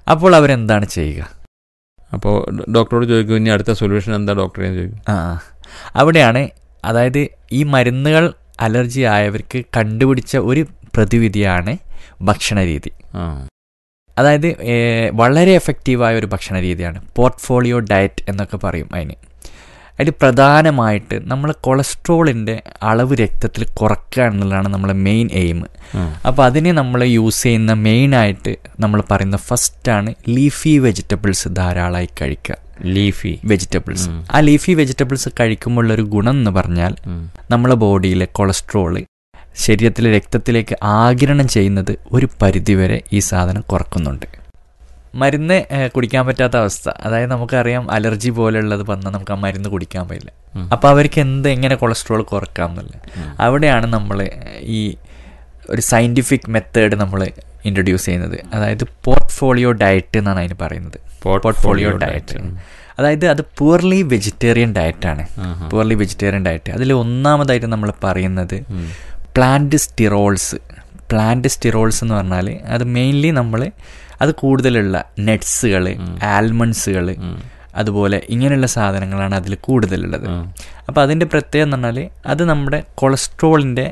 അപ്പോൾ അവരെന്താണ് ചെയ്യുക അപ്പോൾ ഡോക്ടറോട് ചോദിക്കും ഇനി അടുത്ത സൊല്യൂഷൻ എന്താ ഡോക്ടറെ എന്ന് ചോദിക്കും ആ അവിടെയാണ് അതായത് ഈ മരുന്നുകൾ അലർജി ആയവർക്ക് കണ്ടുപിടിച്ച ഒരു പ്രതിവിധിയാണ് ഭക്ഷണ രീതി ആ അതായത് ഏർ, വളരെ എഫക്റ്റീവായ ഒരു ഭക്ഷണ രീതിയാണ് പോർട്ട്ഫോളിയോ ഡയറ്റ് എന്നൊക്കെ പറയും അതിന് അതിൽ പ്രധാനമായിട്ട് നമ്മൾ കൊളസ്ട്രോളിൻ്റെ അളവ് രക്തത്തിൽ കുറയ്ക്കുക എന്നുള്ളതാണ് നമ്മളെ മെയിൻ എയിം ആ. അപ്പോൾ അതിന് നമ്മൾ യൂസ് ചെയ്യുന്ന മെയിനായിട്ട് നമ്മൾ പറയുന്ന ഫസ്റ്റാണ് ലീഫി വെജിറ്റബിൾസ് ധാരാളമായി കഴിക്കുക ലീഫി വെജിറ്റബിൾസ് ഉം. ആ ലീഫി വെജിറ്റബിൾസ് കഴിക്കുമ്പോഴുള്ളൊരു ഗുണം എന്ന് പറഞ്ഞാൽ ഉം. നമ്മളെ ബോഡിയിലെ കൊളസ്ട്രോള് ശരീരത്തിലെ രക്തത്തിലേക്ക് ആഗിരണം ചെയ്യുന്നത് ഒരു പരിധിവരെ ഈ സാധനം കുറക്കുന്നുണ്ട് മരുന്ന് ഏഹ്, കുടിക്കാൻ പറ്റാത്ത അവസ്ഥ അതായത് നമുക്കറിയാം അലർജി പോലെയുള്ളത് വന്നാൽ നമുക്ക് ആ മരുന്ന് കുടിക്കാൻ പറ്റില്ല ഉം. അപ്പോൾ അവർക്ക് എന്ത് എങ്ങനെ കൊളസ്ട്രോൾ കുറക്കാം എന്നുള്ളത് ഉം. അവിടെയാണ് നമ്മൾ ഈ ഒരു സയൻറ്റിഫിക് മെത്തേഡ് നമ്മൾ ഇൻട്രൊഡ്യൂസ് ചെയ്യുന്നത് അതായത് പോർട്ട്ഫോളിയോ ഡയറ്റ് എന്നാണ് അതിന് പറയുന്നത് പോർട്ട്ഫോളിയോ ഡയറ്റ് അതായത് അത് പൂർലി വെജിറ്റേറിയൻ ഡയറ്റാണ് ആഹാ. പൂർലി വെജിറ്റേറിയൻ ഡയറ്റ് അതിൽ ഒന്നാമതായിട്ട് നമ്മൾ പറയുന്നത് ഉം. പ്ലാന്റ് സ്റ്റിറോൾസ് പ്ലാന്റ് സ്റ്റിറോൾസ് എന്ന് പറഞ്ഞാൽ അത് മെയിൻലി നമ്മൾ അത് കൂടുതലുള്ള നട്ട്സുകൾ ആൽമണ്ട്സുകൾ ഉം. അതുപോലെ ഇങ്ങനെയുള്ള സാധനങ്ങളാണ് അതിൽ കൂടുതലുള്ളത് ആ. അപ്പോൾ അതിൻ്റെ പ്രത്യേകത എന്ന് പറഞ്ഞാൽ അത് നമ്മുടെ കൊളസ്ട്രോളിൻ്റെ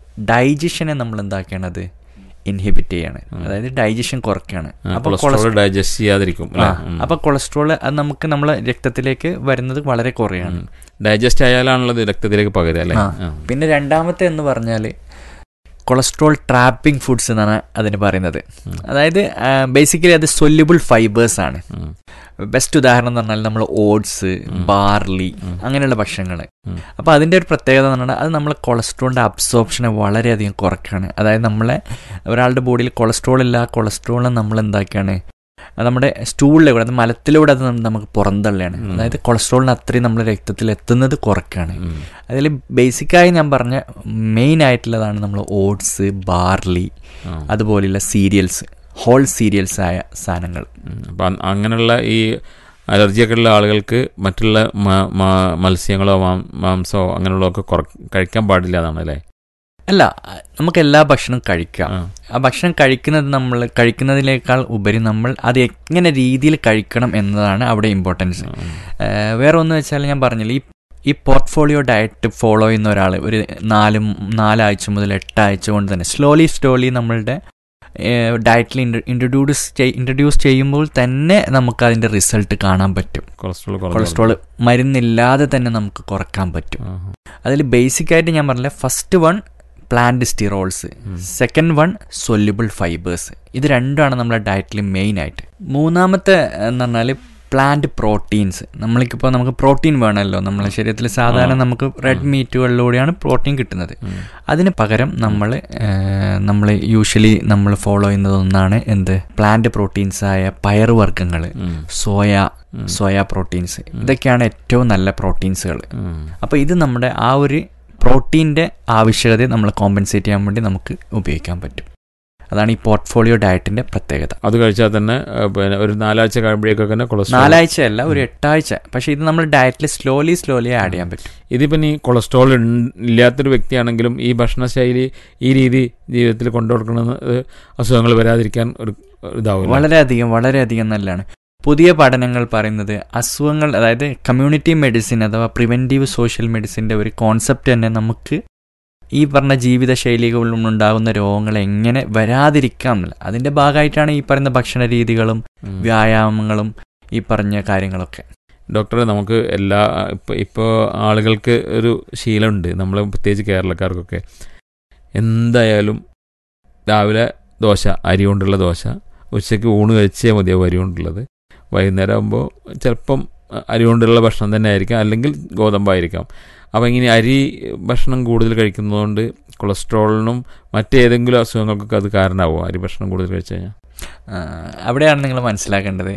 ഡൈജഷനെ നമ്മൾ എന്താക്കുകയാണത് ഇൻഹിബിറ്റ് ചെയ്യാണ് അതായത് ഡൈജഷൻ കുറയ്ക്കുകയാണ് ആ, അപ്പോൾ കൊളസ്ട്രോൾ ഡൈജസ്റ്റ് ചെയ്യാതിരിക്കും ആ അല്ലേ? ഉം. അപ്പോൾ കൊളസ്ട്രോൾ അത് നമുക്ക് നമ്മളെ രക്തത്തിലേക്ക് വരുന്നത് വളരെ കുറയാണ് ഡൈജസ്റ്റ് ആയാലാണല്ലോ ഇത് രക്തത്തിലേക്ക് പകരുക അല്ലേ ആ. ആ. പിന്നെ രണ്ടാമത്തെ എന്ന് പറഞ്ഞാൽ കൊളസ്ട്രോൾ ട്രാപ്പിംഗ് ഫുഡ്സ് എന്നാണ് അതിന് പറയുന്നത് അതായത് ബേസിക്കലി അത് സൊല്യുബിൾ ഫൈബേഴ്സ് ആണ് ഉം. ബെസ്റ്റ് ഉദാഹരണം എന്ന് പറഞ്ഞാൽ നമ്മൾ ഓട്സ് ബാർലി അങ്ങനെയുള്ള ഭക്ഷണങ്ങൾ ഉം. അപ്പോൾ അതിൻ്റെ ഒരു പ്രത്യേകത എന്ന് പറഞ്ഞാൽ അത് നമ്മളെ കൊളസ്ട്രോളിൻ്റെ അബ്സോർപ്ഷനെ വളരെയധികം കുറയ്ക്കുകയാണ് അതായത് നമ്മളെ ഒരാളുടെ ബോഡിയിൽ കൊളസ്ട്രോൾ ഇല്ല കൊളസ്ട്രോളിനെ നമ്മൾ എന്താക്കുകയാണ് അത് നമ്മുടെ സ്റ്റൂളിലൂടെ അത് മലത്തിലൂടെ അത് നം- നമുക്ക് പുറന്തള്ളുകയാണ് അതായത് കൊളസ്ട്രോളിന് അത്രയും നമ്മുടെ രക്തത്തിൽ എത്തുന്നത് കുറയ്ക്കുകയാണ് ഉം. അതിൽ ബേസിക്കായി ഞാൻ പറഞ്ഞ മെയിൻ ആയിട്ടുള്ളതാണ് നമ്മൾ ഓട്സ് ബാർലി ആ. അതുപോലെയുള്ള സീരിയൽസ് ഹോൾ സീരിയൽസ് ആയ സാധനങ്ങൾ ഉം. അപ്പം അ- അങ്ങനെയുള്ള ഈ അലർജിയൊക്കെ ഉള്ള ആളുകൾക്ക് മറ്റുള്ള മ- മ- മത്സ്യങ്ങളോ മാം- മാംസമോ അങ്ങനെയുള്ളതൊക്കെ കുറ കഴിക്കാൻ പാടില്ല എന്നാണ് അല്ലേ അല്ല നമുക്ക് എല്ലാ ഭക്ഷണവും കഴിക്കാം ആ. ആ ഭക്ഷണം കഴിക്കുന്നത് നമ്മൾ കഴിക്കുന്നതിനേക്കാൾ ഉപരി നമ്മൾ അത് എങ്ങനെ രീതിയിൽ കഴിക്കണം എന്നതാണ് അവിടെ ഇമ്പോർട്ടൻസ് ഏഹ് വേറെ ഒന്ന് വെച്ചാൽ ഞാൻ പറഞ്ഞില്ല ഈ ഈ പോർട്ട്ഫോളിയോ ഡയറ്റ് ഫോളോ ചെയ്യുന്ന ഒരാൾ ഒരു നാലും നാലാഴ്ച മുതൽ എട്ടാഴ്ച കൊണ്ട് തന്നെ സ്ലോലി സ്ലോലി നമ്മളുടെ ഡയറ്റിൽ ഇൻട്രൊഡ്യൂസ് ഇൻട്രൊഡ്യൂസ് ചെയ്യുമ്പോൾ തന്നെ നമുക്ക് അതിൻ്റെ റിസൾട്ട് കാണാൻ പറ്റും കൊളസ്ട്രോൾ കുറഞ്ഞു കൊളസ്ട്രോൾ മരുന്നില്ലാതെ തന്നെ നമുക്ക് കുറക്കാൻ പറ്റും ആഹാ. അതിൽ ബേസിക് ആയിട്ട് ഞാൻ പറഞ്ഞില്ല first one plant sterols second one soluble fibres ഇത് രണ്ടുമാണ് നമ്മുടെ ഡയറ്റിൽ മെയിൻ ആയിട്ട് മൂന്നാമത്തെ എന്ന് പറഞ്ഞാൽ പ്ലാന്റ് പ്രോട്ടീൻസ് നമ്മൾക്കിപ്പോൾ നമുക്ക് പ്രോട്ടീൻ വേണമല്ലോ നമ്മളെ ശരീരത്തിൽ സാധാരണ നമുക്ക് റെഡ് മീറ്റുകളിലൂടെയാണ് പ്രോട്ടീൻ കിട്ടുന്നത് അതിന് പകരം നമ്മൾ നമ്മൾ യൂഷ്വലി നമ്മൾ ഫോളോ ചെയ്യുന്നത് ഒന്നാണ് എന്ത് പ്ലാന്റ് പ്രോട്ടീൻസ് ആയ പയറുവർഗ്ഗങ്ങൾ ഉം. സോയ സോയ പ്രോട്ടീൻസ് ഇതൊക്കെയാണ് ഏറ്റവും നല്ല പ്രോട്ടീൻസുകൾ ഉം. അപ്പോൾ ഇത് നമ്മുടെ ആ ഒരു പ്രോട്ടീൻ്റെ ആവശ്യകതയെ നമ്മൾ കോമ്പൻസേറ്റ് ചെയ്യാൻ വേണ്ടി നമുക്ക് ഉപയോഗിക്കാൻ പറ്റും അതാണ് ഈ പോർട്ട്ഫോളിയോ ഡയറ്റിൻ്റെ പ്രത്യേകത അത് കഴിച്ചാൽ തന്നെ ഏ, പിന്നെ ഒരു നാലാഴ്ച കഴിയുമ്പോഴേക്കൊക്കെ തന്നെ കൊളസ്ട്രോൾ നാലാഴ്ചയല്ല ഒരു എട്ടാഴ്ച പക്ഷേ ഇത് നമ്മൾ ഡയറ്റിൽ സ്ലോലി സ്ലോലി ആഡ് ചെയ്യാൻ പറ്റും ഇതിപ്പം ഈ കൊളസ്ട്രോൾ ഇൺ- ഇല്ലാത്തൊരു വ്യക്തിയാണെങ്കിലും ഈ ഭക്ഷണശൈലി ഈ രീതി ജീവിതത്തിൽ കൊണ്ടുകൊടുക്കുന്നത് അസുഖങ്ങൾ വരാതിരിക്കാൻ ഒരു ഒരു ഇതാവും വളരെയധികം വളരെയധികം നല്ലതാണ് പുതിയ പഠനങ്ങൾ പറയുന്നത് അസുഖങ്ങൾ അതായത് കമ്മ്യൂണിറ്റി മെഡിസിൻ അഥവാ പ്രിവെൻറ്റീവ് സോഷ്യൽ മെഡിസിൻ്റെ ഒരു കോൺസെപ്റ്റ് തന്നെ നമുക്ക് ഈ പറഞ്ഞ ജീവിതശൈലികളിൽ ഉണ്ടാകുന്ന രോഗങ്ങൾ എങ്ങനെ വരാതിരിക്കാം എന്നുള്ള അതിൻ്റെ ഭാഗമായിട്ടാണ് ഈ പറയുന്ന ഭക്ഷണ രീതികളും വ്യായാമങ്ങളും ഈ പറഞ്ഞ കാര്യങ്ങളൊക്കെ ഡോക്ടറെ നമുക്ക് എല്ലാ ഇപ്പോൾ ഇപ്പോൾ ആളുകൾക്ക് ഒരു ശീലമുണ്ട് നമ്മൾ പ്രത്യേകിച്ച് കേരളക്കാർക്കൊക്കെ എന്തായാലും രാവിലെ ദോശ അരി കൊണ്ടുള്ള ദോശ ഉച്ചയ്ക്ക് ഊണ് കഴിച്ചേ മതിയാവും അരി കൊണ്ടുള്ളത് വൈകുന്നേരം ആകുമ്പോൾ ചിലപ്പം അരി കൊണ്ടുള്ള ഭക്ഷണം തന്നെ ആയിരിക്കാം അല്ലെങ്കിൽ ഗോതമ്പായിരിക്കാം അപ്പോൾ ഇങ്ങനെ അരി ഭക്ഷണം കൂടുതൽ കഴിക്കുന്നതുകൊണ്ട് കൊളസ്ട്രോളിനും മറ്റേതെങ്കിലും അസുഖങ്ങൾക്കൊക്കെ അത് കാരണമാവുമോ അരി ഭക്ഷണം കൂടുതൽ കഴിച്ചു കഴിഞ്ഞാൽ ആ, അവിടെയാണ് നിങ്ങൾ മനസ്സിലാക്കേണ്ടത്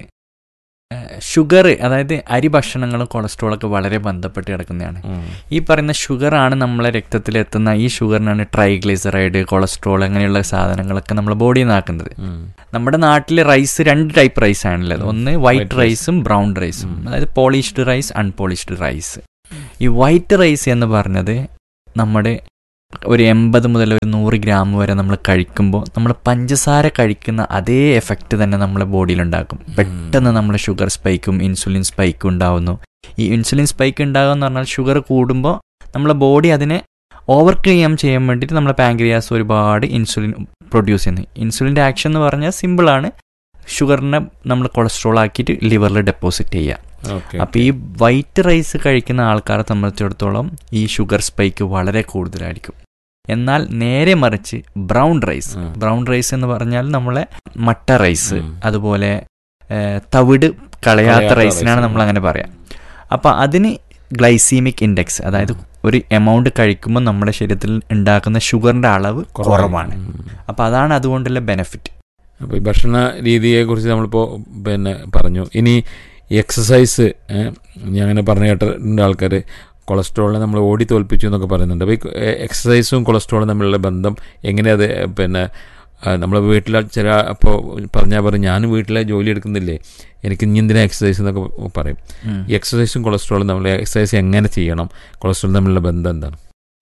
ഷുഗർ അതായത് അരി ഭക്ഷണങ്ങളും കൊളസ്ട്രോളൊക്കെ വളരെ ബന്ധപ്പെട്ട് കിടക്കുന്നതാണ് ഈ പറയുന്ന ഷുഗറാണ് നമ്മളെ രക്തത്തിൽ എത്തുന്ന ഈ ഷുഗറിനാണ് ട്രൈഗ്ലിസറൈഡ് കൊളസ്ട്രോൾ അങ്ങനെയുള്ള സാധനങ്ങളൊക്കെ നമ്മളെ ബോഡിയിൽ നിന്നാക്കുന്നത് നമ്മുടെ നാട്ടിൽ റൈസ് രണ്ട് ടൈപ്പ് റൈസ് ആണുള്ളത് ഒന്ന് വൈറ്റ് റൈസും ബ്രൗൺ റൈസും അതായത് പോളിഷ്ഡ് റൈസ് അൺപോളിഷ്ഡ് റൈസ് ഈ വൈറ്റ് റൈസ് എന്ന് പറഞ്ഞത് നമ്മുടെ ഒരു എൺപത് മുതൽ ഒരു നൂറ് ഗ്രാം വരെ നമ്മൾ കഴിക്കുമ്പോൾ നമ്മൾ പഞ്ചസാര കഴിക്കുന്ന അതേ എഫക്റ്റ് തന്നെ നമ്മളെ ബോഡിയിലുണ്ടാക്കും പെട്ടെന്ന് നമ്മൾ ഷുഗർ സ്പൈക്കും ഇൻസുലിൻ സ്പൈക്കും ഉണ്ടാവുന്നു ഈ ഇൻസുലിൻ സ്പൈക്ക് ഉണ്ടാകുക എന്ന് പറഞ്ഞാൽ ഷുഗർ കൂടുമ്പോൾ നമ്മളെ ബോഡി അതിനെ ഓവർകം ചെയ്യാൻ വേണ്ടിയിട്ട് നമ്മളെ പാങ്ക്രിയാസ് ഒരുപാട് ഇൻസുലിൻ പ്രൊഡ്യൂസ് ചെയ്യുന്നു ഇൻസുലിൻ്റെ ആക്ഷൻ എന്ന് പറഞ്ഞാൽ സിമ്പിളാണ് ഷുഗറിനെ നമ്മൾ കൊളസ്ട്രോൾ ആക്കിയിട്ട് ലിവറിൽ ഡെപ്പോസിറ്റ് ചെയ്യുക ഓക്കെ അപ്പോൾ ഈ വൈറ്റ് റൈസ് കഴിക്കുന്ന ആൾക്കാരെ സംബന്ധിച്ചിടത്തോളം ഈ ഷുഗർ സ്പൈക്ക് വളരെ കൂടുതലായിരിക്കും എന്നാൽ നേരെ മറിച്ച് ബ്രൗൺ റൈസ് ഉം. ബ്രൗൺ റൈസ് എന്ന് പറഞ്ഞാൽ നമ്മളെ മട്ട റൈസ് ഉം. അതുപോലെ ഏഹ്, തവിട് കളയാത്ത കളയാത്ത റൈസിനാണ് rice. നമ്മൾ അങ്ങനെ പറയാം അപ്പോൾ അതിന് ഗ്ലൈസീമിക് ഇൻഡെക്സ് അതായത് ഒരു എമൗണ്ട് കഴിക്കുമ്പോൾ നമ്മുടെ ശരീരത്തിൽ ഉണ്ടാക്കുന്ന ഷുഗറിൻ്റെ അളവ് കുറവാണ് അപ്പോൾ അതാണ് അതുകൊണ്ടുള്ള ബെനിഫിറ്റ് അപ്പോൾ ഈ ഭക്ഷണ രീതിയെക്കുറിച്ച് നമ്മളിപ്പോൾ പിന്നെ പറഞ്ഞു ഇനി എക്സസൈസ് ഞാൻ അങ്ങനെ പറഞ്ഞു കേട്ടിട്ടുണ്ട് ആൾക്കാർ കൊളസ്ട്രോളിനെ നമ്മൾ ഓടി തോൽപ്പിച്ചു എന്നൊക്കെ പറയുന്നുണ്ട് അപ്പോൾ ഈ എക്സസൈസും കൊളസ്ട്രോളും തമ്മിലുള്ള ബന്ധം എങ്ങനെയത് പിന്നെ നമ്മൾ വീട്ടിലെ ചില അപ്പോൾ പറഞ്ഞാൽ പറയും ഞാൻ വീട്ടിലെ ജോലി എടുക്കുന്നില്ലേ എനിക്ക് ഇനി എന്തിനാ എക്സസൈസ് എന്നൊക്കെ പറയും ഈ എക്സസൈസും കൊളസ്ട്രോളും നമ്മൾ എക്സസൈസ് എങ്ങനെ ചെയ്യണം കൊളസ്ട്രോൾ തമ്മിലുള്ള ബന്ധം എന്താണ്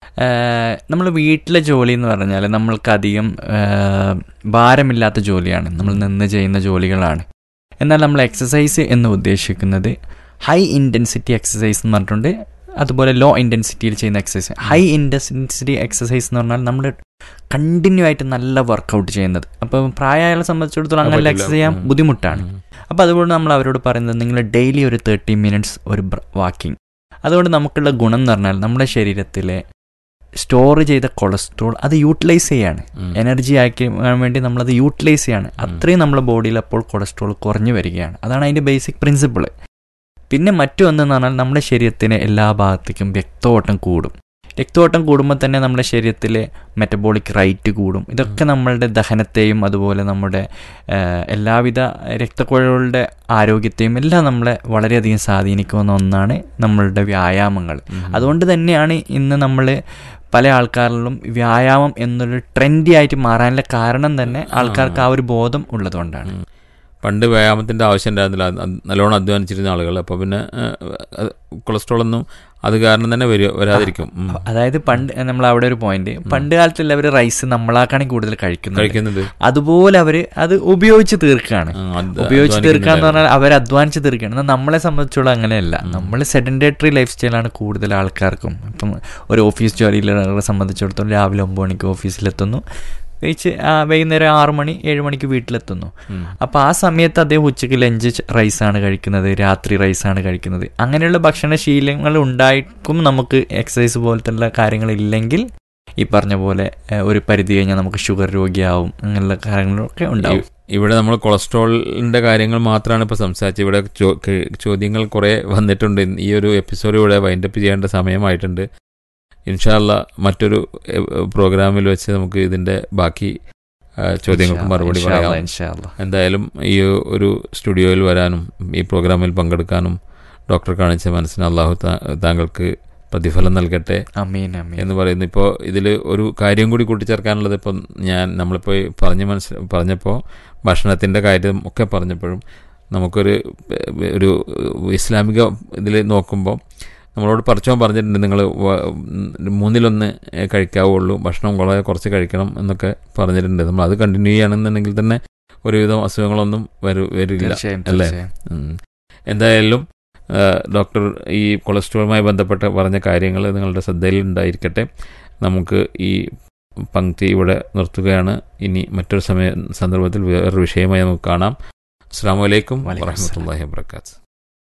നമ്മൾ വീട്ടിലെ ജോലി എന്ന് പറഞ്ഞാൽ നമ്മൾക്കധികം ഏഹ്, ഭാരമില്ലാത്ത ജോലിയാണ് നമ്മൾ നിന്ന് ചെയ്യുന്ന ജോലികളാണ് എന്നാൽ നമ്മൾ എക്സസൈസ് എന്ന് ഉദ്ദേശിക്കുന്നത് ഹൈ ഇൻറ്റൻസിറ്റി എക്സസൈസ് എന്ന് പറഞ്ഞിട്ടുണ്ട് അതുപോലെ ലോ ഇൻറ്റൻസിറ്റിയിൽ ചെയ്യുന്ന എക്സസൈസ് ഹൈ ഇൻറ്റൻസിറ്റി എക്സസൈസ് എന്ന് പറഞ്ഞാൽ നമ്മൾ കണ്ടിന്യൂ ആയിട്ട് നല്ല വർക്കൗട്ട് ചെയ്യുന്നത് അപ്പം പ്രായമായാളെ സംബന്ധിച്ചിടത്തോളം അങ്ങനെ പറ്റില്ല. എക്സസൈസ് ചെയ്യാൻ ഉം. ബുദ്ധിമുട്ടാണ് അപ്പോൾ അതുകൊണ്ട് നമ്മൾ അവരോട് പറയുന്നത് നിങ്ങൾ ഡെയിലി ഒരു തേർട്ടി മിനിറ്റ്സ് ഒരു വാക്കിംഗ് അതുകൊണ്ട് നമുക്കുള്ള ഗുണം എന്ന് പറഞ്ഞാൽ നമ്മുടെ ശരീരത്തിലെ സ്റ്റോർ ചെയ്ത കൊളസ്ട്രോൾ അത് യൂട്ടിലൈസ് ചെയ്യാണ് ഉം. എനർജി ആക്കി വേണ്ടി നമ്മളത് യൂട്ടിലൈസ് ചെയ്യാണ് അത്രയും നമ്മുടെ ബോഡിയിൽ അപ്പോൾ കൊളസ്ട്രോൾ കുറഞ്ഞു വരികയാണ് അതാണ് അതിൻ്റെ ബേസിക് പ്രിൻസിപ്പിൾ പിന്നെ മറ്റൊന്നെന്ന് പറഞ്ഞാൽ നമ്മുടെ ശരീരത്തിന് എല്ലാ ഭാഗത്തേക്കും രക്തോട്ടം കൂടും രക്തോട്ടം കൂടുമ്പോൾ തന്നെ നമ്മുടെ ശരീരത്തിലെ മെറ്റബോളിക് റൈറ്റ് കൂടും ഇതൊക്കെ നമ്മളുടെ ദഹനത്തെയും അതുപോലെ നമ്മുടെ ആ, എല്ലാവിധ രക്തക്കുഴലുകളുടെ ആരോഗ്യത്തെയും എല്ലാം നമ്മളെ വളരെയധികം സ്വാധീനിക്കുന്ന ഒന്നാണ് നമ്മളുടെ വ്യായാമങ്ങൾ അതുകൊണ്ട് തന്നെയാണ് ഇന്ന് നമ്മൾ പല ആൾക്കാരിലും വ്യായാമം എന്നൊരു ട്രെൻഡി ആയിട്ട് മാറാനുള്ള കാരണം തന്നെ ആൾക്കാർക്ക് ആ ഒരു ബോധം ഉള്ളതുകൊണ്ടാണ് ഉം. പണ്ട് വ്യായാമത്തിൻ്റെ ആവശ്യം ഉണ്ടായിരുന്നില്ല അത് അത് നല്ലോണം അധ്വാനിച്ചിരുന്ന ആളുകൾ അപ്പോൾ പിന്നെ കൊളസ്ട്രോൾ ഒന്നും അത് കാരണം തന്നെ വരും വരാതിരിക്കും ഉം. അതായത് പണ്ട് നമ്മൾ അവിടെ ഒരു പോയിന്റ് പണ്ട് കാലത്ത് എല്ലാവരും റൈസ് നമ്മളാക്കാണെങ്കിൽ കൂടുതൽ കഴിക്കുന്നത് കഴിക്കുന്നത് അതുപോലെ അവർ അത് ഉപയോഗിച്ച് തീർക്കുകയാണ് ആ, അത് ഉപയോഗിച്ച് തീർക്കാന്ന് അധ്വാനിക്കുന്നുണ്ടായിരുന്നു. പറഞ്ഞാൽ അവർ അധ്വാനിച്ച് തീർക്കുകയാണ് എന്നാൽ നമ്മളെ സംബന്ധിച്ചോളം അങ്ങനെയല്ല നമ്മൾ സെഡൻറ്റേറ്ററി ലൈഫ് സ്റ്റൈലാണ് കൂടുതൽ ആൾക്കാർക്കും ഇപ്പം ഒരു ഓഫീസ് ജോലിയിലുള്ളവരെ സംബന്ധിച്ചിടത്തോളം രാവിലെ ഒമ്പത് മണിക്ക് ഓഫീസിലെത്തുന്നു കഴിച്ച് ആ, വൈകുന്നേരം ആറ് മണി ഏഴ് മണിക്ക് വീട്ടിലെത്തുന്നു ഉം. അപ്പോൾ ആ സമയത്ത് അദ്ദേഹം ഉച്ചയ്ക്ക് ലഞ്ച് റൈസാണ് കഴിക്കുന്നത് രാത്രി റൈസാണ് കഴിക്കുന്നത് അങ്ങനെയുള്ള ഭക്ഷണശീലങ്ങൾ ഉണ്ടായിട്ടും നമുക്ക് എക്സസൈസ് പോലത്തെ കാര്യങ്ങളില്ലെങ്കിൽ ഈ പറഞ്ഞ പോലെ ഏഹ്, ഒരു പരിധി കഴിഞ്ഞാൽ നമുക്ക് ഷുഗർ രോഗിയാവും അങ്ങനെയുള്ള കാര്യങ്ങളൊക്കെ ഉണ്ടാവും ഇ- ഇവിടെ നമ്മൾ കൊളസ്ട്രോളിന്റെ കാര്യങ്ങൾ മാത്രമാണ് ഇപ്പോൾ സംസാരിച്ചത് ഇവിടെ ചോ- ക- ചോദ്യങ്ങൾ കുറേ വന്നിട്ടുണ്ട് ഈ ഒരു എപ്പിസോഡ് ഇവിടെ വൈൻഡപ്പ് ചെയ്യേണ്ട സമയമായിട്ടുണ്ട് ഇൻഷാല്ല മറ്റൊരു എ- പ്രോഗ്രാമിൽ വെച്ച് നമുക്ക് ഇതിന്റെ ബാക്കി ആ, ചോദ്യങ്ങൾക്ക് മറുപടി ഇൻഷാ അല്ലാ, പറയാം ഇൻഷാ അല്ലാ. എന്തായാലും ഈ ഒരു സ്റ്റുഡിയോയിൽ വരാനും ഈ പ്രോഗ്രാമിൽ പങ്കെടുക്കാനും ഡോക്ടർ കാണിച്ച മനസ്സിന് അള്ളാഹു താ- താങ്കൾക്ക് പ്രതിഫലം നൽകട്ടെ അമീൻ അമീൻ എന്ന് പറയുന്നു ഇപ്പോൾ ഇതിൽ ഒരു കാര്യം കൂടി കൂട്ടിച്ചേർക്കാനുള്ളത് ഇപ്പം ഞാൻ നമ്മളിപ്പോൾ ഈ പറഞ്ഞ് മനസ്സിൽ പറഞ്ഞപ്പോൾ ഭക്ഷണത്തിൻ്റെ കാര്യം ഒക്കെ പറഞ്ഞപ്പോഴും നമുക്കൊരു ഏഹ്, ഒരു ഇസ്ലാമിക ഇതിൽ നോക്കുമ്പോൾ നമ്മളോട് പറച്ചോൻ പറഞ്ഞിട്ടുണ്ട് നിങ്ങൾ മൂന്നിലൊന്ന് കഴിക്കാവുള്ളൂ ഭക്ഷണം വളരെ കുറച്ച് കഴിക്കണം എന്നൊക്കെ പറഞ്ഞിട്ടുണ്ട് നമ്മൾ അത് കണ്ടിന്യൂ ചെയ്യുകയാണെന്നുണ്ടെങ്കിൽ തന്നെ ഒരുവിധം അസുഖങ്ങളൊന്നും വരു വരില്ല തീർച്ചയായും അല്ലേ? തീർച്ചയായും ഉം. എന്തായാലും ആ, ഡോക്ടർ ഈ കൊളസ്ട്രോളുമായി ബന്ധപ്പെട്ട പറഞ്ഞ കാര്യങ്ങൾ നിങ്ങളുടെ ശ്രദ്ധയിൽ ഉണ്ടായിരിക്കട്ടെ നമുക്ക് ഈ പങ്ക്തി ഇവിടെ നിർത്തുകയാണ് ഇനി മറ്റൊരു സമയ സന്ദർഭത്തിൽ വേറൊരു വിഷയമായി നമുക്ക് കാണാം അസ്സാം വലൈക്കും വലൈക്കും വറഹമത്തല്ലാഹി വാബർക്കാത്ത്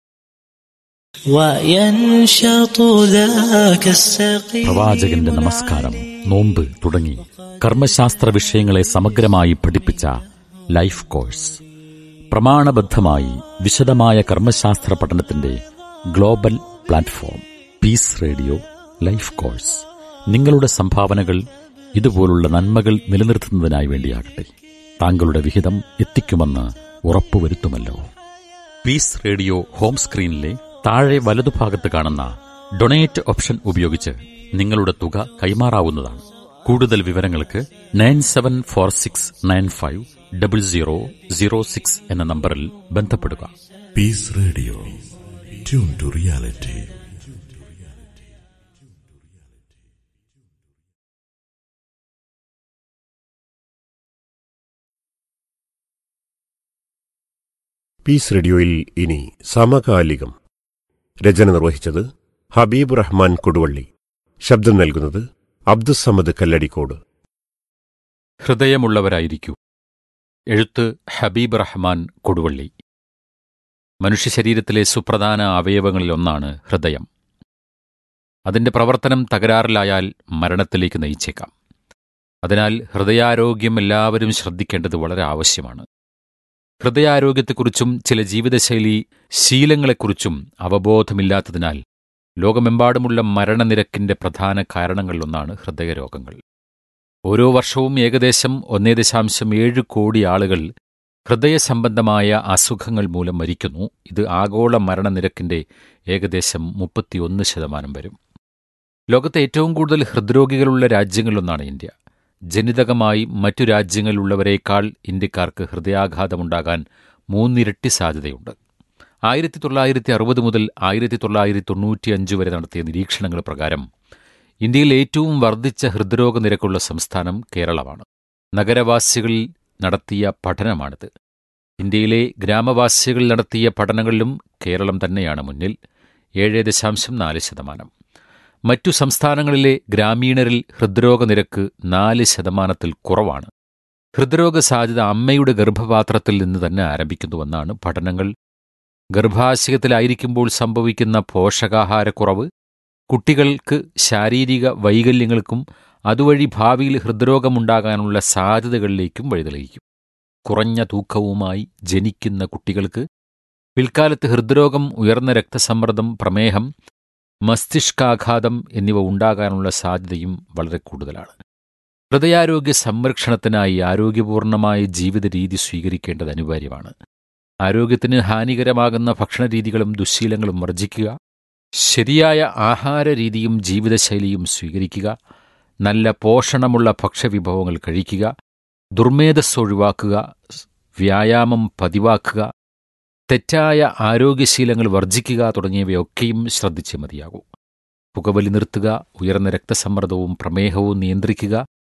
وينشط ذاك السقيم പ്രവാചകന്റെ നമസ്കാരം നോമ്പ് തുടങ്ങി കർമ്മശാസ്ത്ര വിഷയങ്ങളെ സമഗ്രമായി പഠിപ്പിച്ച ലൈഫ് കോഴ്സ് പ്രമാണബദ്ധമായി വിശദമായ കർമ്മശാസ്ത്ര പഠനത്തിന്റെ global platform peace radio life course നിങ്ങളുടെ സംഭാവനകൾ ഇതുപോലുള്ള നന്മകൾ നിലനിർത്തുന്നതിനായി വേണ്ടിയാകട്ടെ താങ്കളുടെ വിഹിതം എത്തിക്കുമെന്ന് ഉറപ്പുവരുത്തുമല്ലോ പീസ് റേഡിയോ ഹോം സ്ക്രീനിലെ താഴെ വലതുഭാഗത്ത് കാണുന്ന ഡൊണേറ്റ് ഓപ്ഷൻ ഉപയോഗിച്ച് നിങ്ങളുടെ തുക കൈമാറാവുന്നതാണ് കൂടുതൽ വിവരങ്ങൾക്ക് nine seven four six nine five double zero zero six എന്ന നമ്പറിൽ ബന്ധപ്പെടുക Peace Radio. Tune to reality. Peace റേഡിയോയിൽ ഇനി സമകാലികം രചന നിർവഹിച്ചത് ഹബീബ് റഹ്മാൻ കൊടുവള്ളി ശബ്ദം നൽകുന്നത് അബ്ദുസമദ് കല്ലടിക്കോട് ഹൃദയമുള്ളവരായിരിക്കൂ എഴുത്ത് ഹബീബ് റഹ്മാൻ കൊടുവള്ളി മനുഷ്യ ശരീരത്തിലെ സുപ്രധാന അവയവങ്ങളിലൊന്നാണ് ഹൃദയം അതിന്റെ പ്രവർത്തനം തകരാറിലായാൽ മരണത്തിലേക്ക് നയിച്ചേക്കാം അതിനാൽ ഹൃദയാരോഗ്യം എല്ലാവരും ശ്രദ്ധിക്കേണ്ടത് വളരെ ആവശ്യമാണ് ഹൃദയാരോഗ്യത്തെക്കുറിച്ചും ചില ജീവിതശൈലി ശീലങ്ങളെക്കുറിച്ചും അവബോധമില്ലാത്തതിനാൽ ലോകമെമ്പാടുമുള്ള മരണനിരക്കിന്റെ പ്രധാന കാരണങ്ങളിലൊന്നാണ് ഹൃദയരോഗങ്ങൾ ഓരോ വർഷവും ഏകദേശം ഒന്നേ ദശാംശം ഏഴ് കോടി ആളുകൾ ഹൃദയ സംബന്ധമായ അസുഖങ്ങൾ മൂലം മരിക്കുന്നു ഇത് ആഗോള മരണനിരക്കിന്റെ ഏകദേശം മുപ്പത്തിയൊന്ന് ശതമാനം വരും ലോകത്തെ ഏറ്റവും കൂടുതൽ ഹൃദ്രോഗികളുള്ള രാജ്യങ്ങളിലൊന്നാണ് ഇന്ത്യ ജനിതകമായി മറ്റു രാജ്യങ്ങളിലുള്ളവരേക്കാൾ ഇന്ത്യക്കാർക്ക് ഹൃദയാഘാതമുണ്ടാകാൻ മൂന്നിരട്ടി സാധ്യതയുണ്ട് ആയിരത്തി തൊള്ളായിരത്തി അറുപത് മുതൽ ആയിരത്തി തൊള്ളായിരത്തി തൊണ്ണൂറ്റിയഞ്ച് വരെ നടത്തിയ നിരീക്ഷണങ്ങൾ പ്രകാരം ഇന്ത്യയിൽ ഏറ്റവും വർദ്ധിച്ച ഹൃദ്രോഗ നിരക്കുള്ള സംസ്ഥാനം കേരളമാണ് നഗരവാസികളിൽ നടത്തിയ പഠനമാണിത് ഇന്ത്യയിലെ ഗ്രാമവാസികൾ നടത്തിയ പഠനങ്ങളിലും കേരളം തന്നെയാണ് മുന്നിൽ ഏഴ് ദശാംശം നാല് ശതമാനം മറ്റു സംസ്ഥാനങ്ങളിലെ ഗ്രാമീണരിൽ ഹൃദ്രോഗ നിരക്ക് നാല് ശതമാനത്തിൽ കുറവാണ് ഹൃദ്രോഗ സാധ്യത അമ്മയുടെ ഗർഭപാത്രത്തിൽ നിന്ന് തന്നെ ആരംഭിക്കുന്നുവെന്നാണ് പഠനങ്ങൾ ഗർഭാശയത്തിലായിരിക്കുമ്പോൾ സംഭവിക്കുന്ന പോഷകാഹാരക്കുറവ് കുട്ടികൾക്ക് ശാരീരിക വൈകല്യങ്ങൾക്കും അതുവഴി ഭാവിയിൽ ഹൃദ്രോഗമുണ്ടാകാനുള്ള സാധ്യതകളിലേക്കും വഴിതെളിയിക്കും കുറഞ്ഞ തൂക്കവുമായി ജനിക്കുന്ന കുട്ടികൾക്ക് പിൽക്കാലത്ത് ഹൃദ്രോഗം ഉയർന്ന രക്തസമ്മർദ്ദം പ്രമേഹം മസ്തിഷ്കാഘാതം എന്നിവ ഉണ്ടാകാനുള്ള സാധ്യതയും വളരെ കൂടുതലാണ് ഹൃദയാരോഗ്യ സംരക്ഷണത്തിനായി ആരോഗ്യപൂർണമായ ജീവിത രീതി സ്വീകരിക്കേണ്ടത് അനിവാര്യമാണ് ആരോഗ്യത്തിന് ഹാനികരമാകുന്ന ഭക്ഷണരീതികളും ദുശ്ശീലങ്ങളും വർജിക്കുക ശരിയായ ആഹാരരീതിയും ജീവിതശൈലിയും സ്വീകരിക്കുക നല്ല പോഷണമുള്ള ഭക്ഷ്യവിഭവങ്ങൾ കഴിക്കുക ദുർമേധസ് ഒഴിവാക്കുക വ്യായാമം പതിവാക്കുക തെറ്റായ ആരോഗ്യശീലങ്ങൾ വർജിക്കുക തുടങ്ങിയവയൊക്കെയും ശ്രദ്ധിച്ചേ മതിയാകൂ പുകവലി നിർത്തുക ഉയർന്ന രക്തസമ്മർദ്ദവും പ്രമേഹവും നിയന്ത്രിക്കുക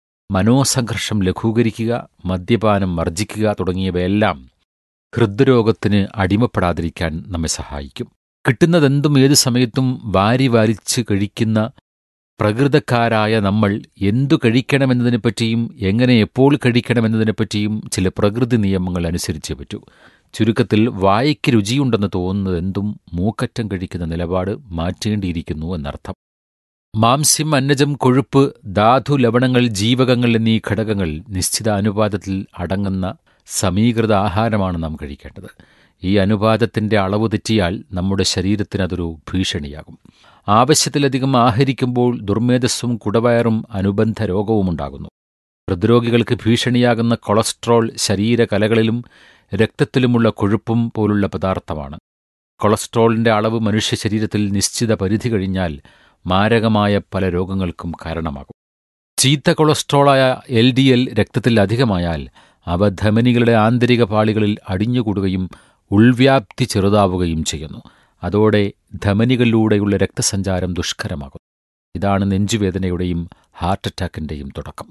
മനോസംഘർഷം ലഘൂകരിക്കുക മദ്യപാനം വർജിക്കുക തുടങ്ങിയവയെല്ലാം ഹൃദ്രോഗത്തിന് അടിമപ്പെടാതിരിക്കാൻ നമ്മെ സഹായിക്കും കിട്ടുന്നതെന്തും ഏതു സമയത്തും വാരി വാരിച്ച് കഴിക്കുന്ന പ്രകൃതക്കാരായ നമ്മൾ എന്തു കഴിക്കണമെന്നതിനെപ്പറ്റിയും എങ്ങനെ എപ്പോൾ കഴിക്കണമെന്നതിനെപ്പറ്റിയും ചില പ്രകൃതി നിയമങ്ങൾ അനുസരിച്ചേ പറ്റൂ ചുരുക്കത്തിൽ വായയ്ക്ക് രുചിയുണ്ടെന്ന് തോന്നുന്നതെന്തും മൂക്കറ്റം കഴിക്കുന്ന നിലപാട് മാറ്റേണ്ടിയിരിക്കുന്നു എന്നർത്ഥം മാംസ്യം അന്നജം കൊഴുപ്പ് ധാതു ലവണങ്ങൾ ജീവകങ്ങൾ എന്നീ ഘടകങ്ങൾ നിശ്ചിത അനുപാതത്തിൽ അടങ്ങുന്ന സമീകൃത ആഹാരമാണ് നാം കഴിക്കേണ്ടത് ഈ അനുപാതത്തിന്റെ അളവ് തെറ്റിയാൽ നമ്മുടെ ശരീരത്തിന് അതൊരു ഭീഷണിയാകും ആവശ്യത്തിലധികം ആഹരിക്കുമ്പോൾ ദുർമേധസ്സും കുടവയറും അനുബന്ധ രോഗവുമുണ്ടാകുന്നു ഹൃദ്രോഗികൾക്ക് ഭീഷണിയാകുന്ന കൊളസ്ട്രോൾ ശരീരകലകളിലും രക്തത്തിലുമുള്ള കൊഴുപ്പും പോലുള്ള പദാർത്ഥമാണ് കൊളസ്ട്രോളിന്റെ അളവ് മനുഷ്യ ശരീരത്തിൽ നിശ്ചിത പരിധി കഴിഞ്ഞാൽ മാരകമായ പല രോഗങ്ങൾക്കും കാരണമാകും ചീത്ത കൊളസ്ട്രോളായ എൽ ഡി എൽ രക്തത്തിൽ അധികമായാൽ അവ ധമനികളുടെ ആന്തരിക പാളികളിൽ അടിഞ്ഞുകൂടുകയും ഉൾവ്യാപ്തി ചെറുതാവുകയും ചെയ്യുന്നു അതോടെ ധമനികളിലൂടെയുള്ള രക്തസഞ്ചാരം ദുഷ്കരമാകുന്നു ഇതാണ് നെഞ്ചുവേദനയുടെയും ഹാർട്ട് അറ്റാക്കിന്റെയും തുടക്കം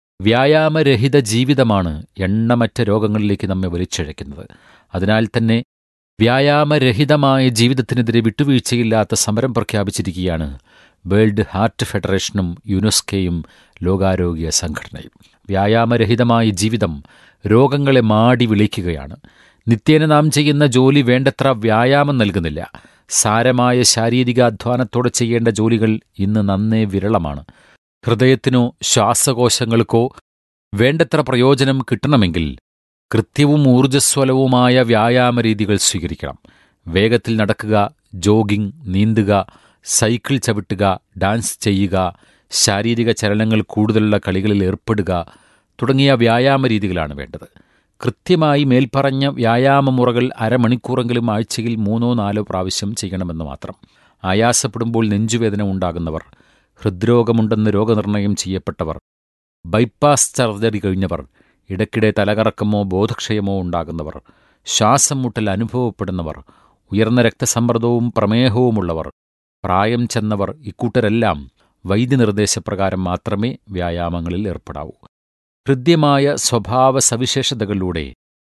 വ്യായാമരഹിത ജീവിതമാണ് എണ്ണമറ്റ രോഗങ്ങളിലേക്ക് നമ്മെ വലിച്ചിഴയ്ക്കുന്നത് അതിനാൽ തന്നെ വ്യായാമരഹിതമായ ജീവിതത്തിനെതിരെ വിട്ടുവീഴ്ചയില്ലാത്ത സമരം പ്രഖ്യാപിച്ചിരിക്കുകയാണ് വേൾഡ് ഹാർട്ട് ഫെഡറേഷനും യുനെസ്കോയും ലോകാരോഗ്യ സംഘടനയും വ്യായാമരഹിതമായ ജീവിതം രോഗങ്ങളെ മാടി വിളിക്കുകയാണ് നിത്യേന നാം ചെയ്യുന്ന ജോലി വേണ്ടത്ര വ്യായാമം നൽകുന്നില്ല സാരമായ ശാരീരിക അധ്വാനത്തോടെ ചെയ്യേണ്ട ജോലികൾ ഇന്ന് നന്നേ വിരളമാണ് ഹൃദയത്തിനോ ശ്വാസകോശങ്ങൾക്കോ വേണ്ടത്ര പ്രയോജനം കിട്ടണമെങ്കിൽ കൃത്യവും ഊർജ്ജസ്വലവുമായ വ്യായാമ രീതികൾ സ്വീകരിക്കണം വേഗത്തിൽ നടക്കുക ജോഗിംഗ് നീന്തുക സൈക്കിൾ ചവിട്ടുക ഡാൻസ് ചെയ്യുക ശാരീരിക ചലനങ്ങൾ കൂടുതലുള്ള കളികളിൽ ഏർപ്പെടുക തുടങ്ങിയ വ്യായാമ രീതികളാണ് വേണ്ടത് കൃത്യമായി മേൽപ്പറഞ്ഞ വ്യായാമ മുറകൾ അരമണിക്കൂറെങ്കിലും ആഴ്ചയിൽ മൂന്നോ നാലോ പ്രാവശ്യം ചെയ്യണമെന്ന് മാത്രം ആയാസപ്പെടുമ്പോൾ നെഞ്ചുവേദന ഉണ്ടാകുന്നവർ ഹൃദ്രോഗമുണ്ടെന്ന് രോഗനിർണയം ചെയ്യപ്പെട്ടവർ ബൈപ്പാസ് സർജറി കഴിഞ്ഞവർ ഇടയ്ക്കിടെ തലകറക്കമോ ബോധക്ഷയമോ ഉണ്ടാകുന്നവർ ശ്വാസം മുട്ടൽ അനുഭവപ്പെടുന്നവർ ഉയർന്ന രക്തസമ്മർദ്ദവും പ്രമേഹവുമുള്ളവർ പ്രായം ചെന്നവർ ഇക്കൂട്ടരെല്ലാം വൈദ്യനിർദ്ദേശപ്രകാരം മാത്രമേ വ്യായാമങ്ങളിൽ ഏർപ്പെടാവൂ ഹൃദ്യമായ സ്വഭാവ സവിശേഷതകളിലൂടെ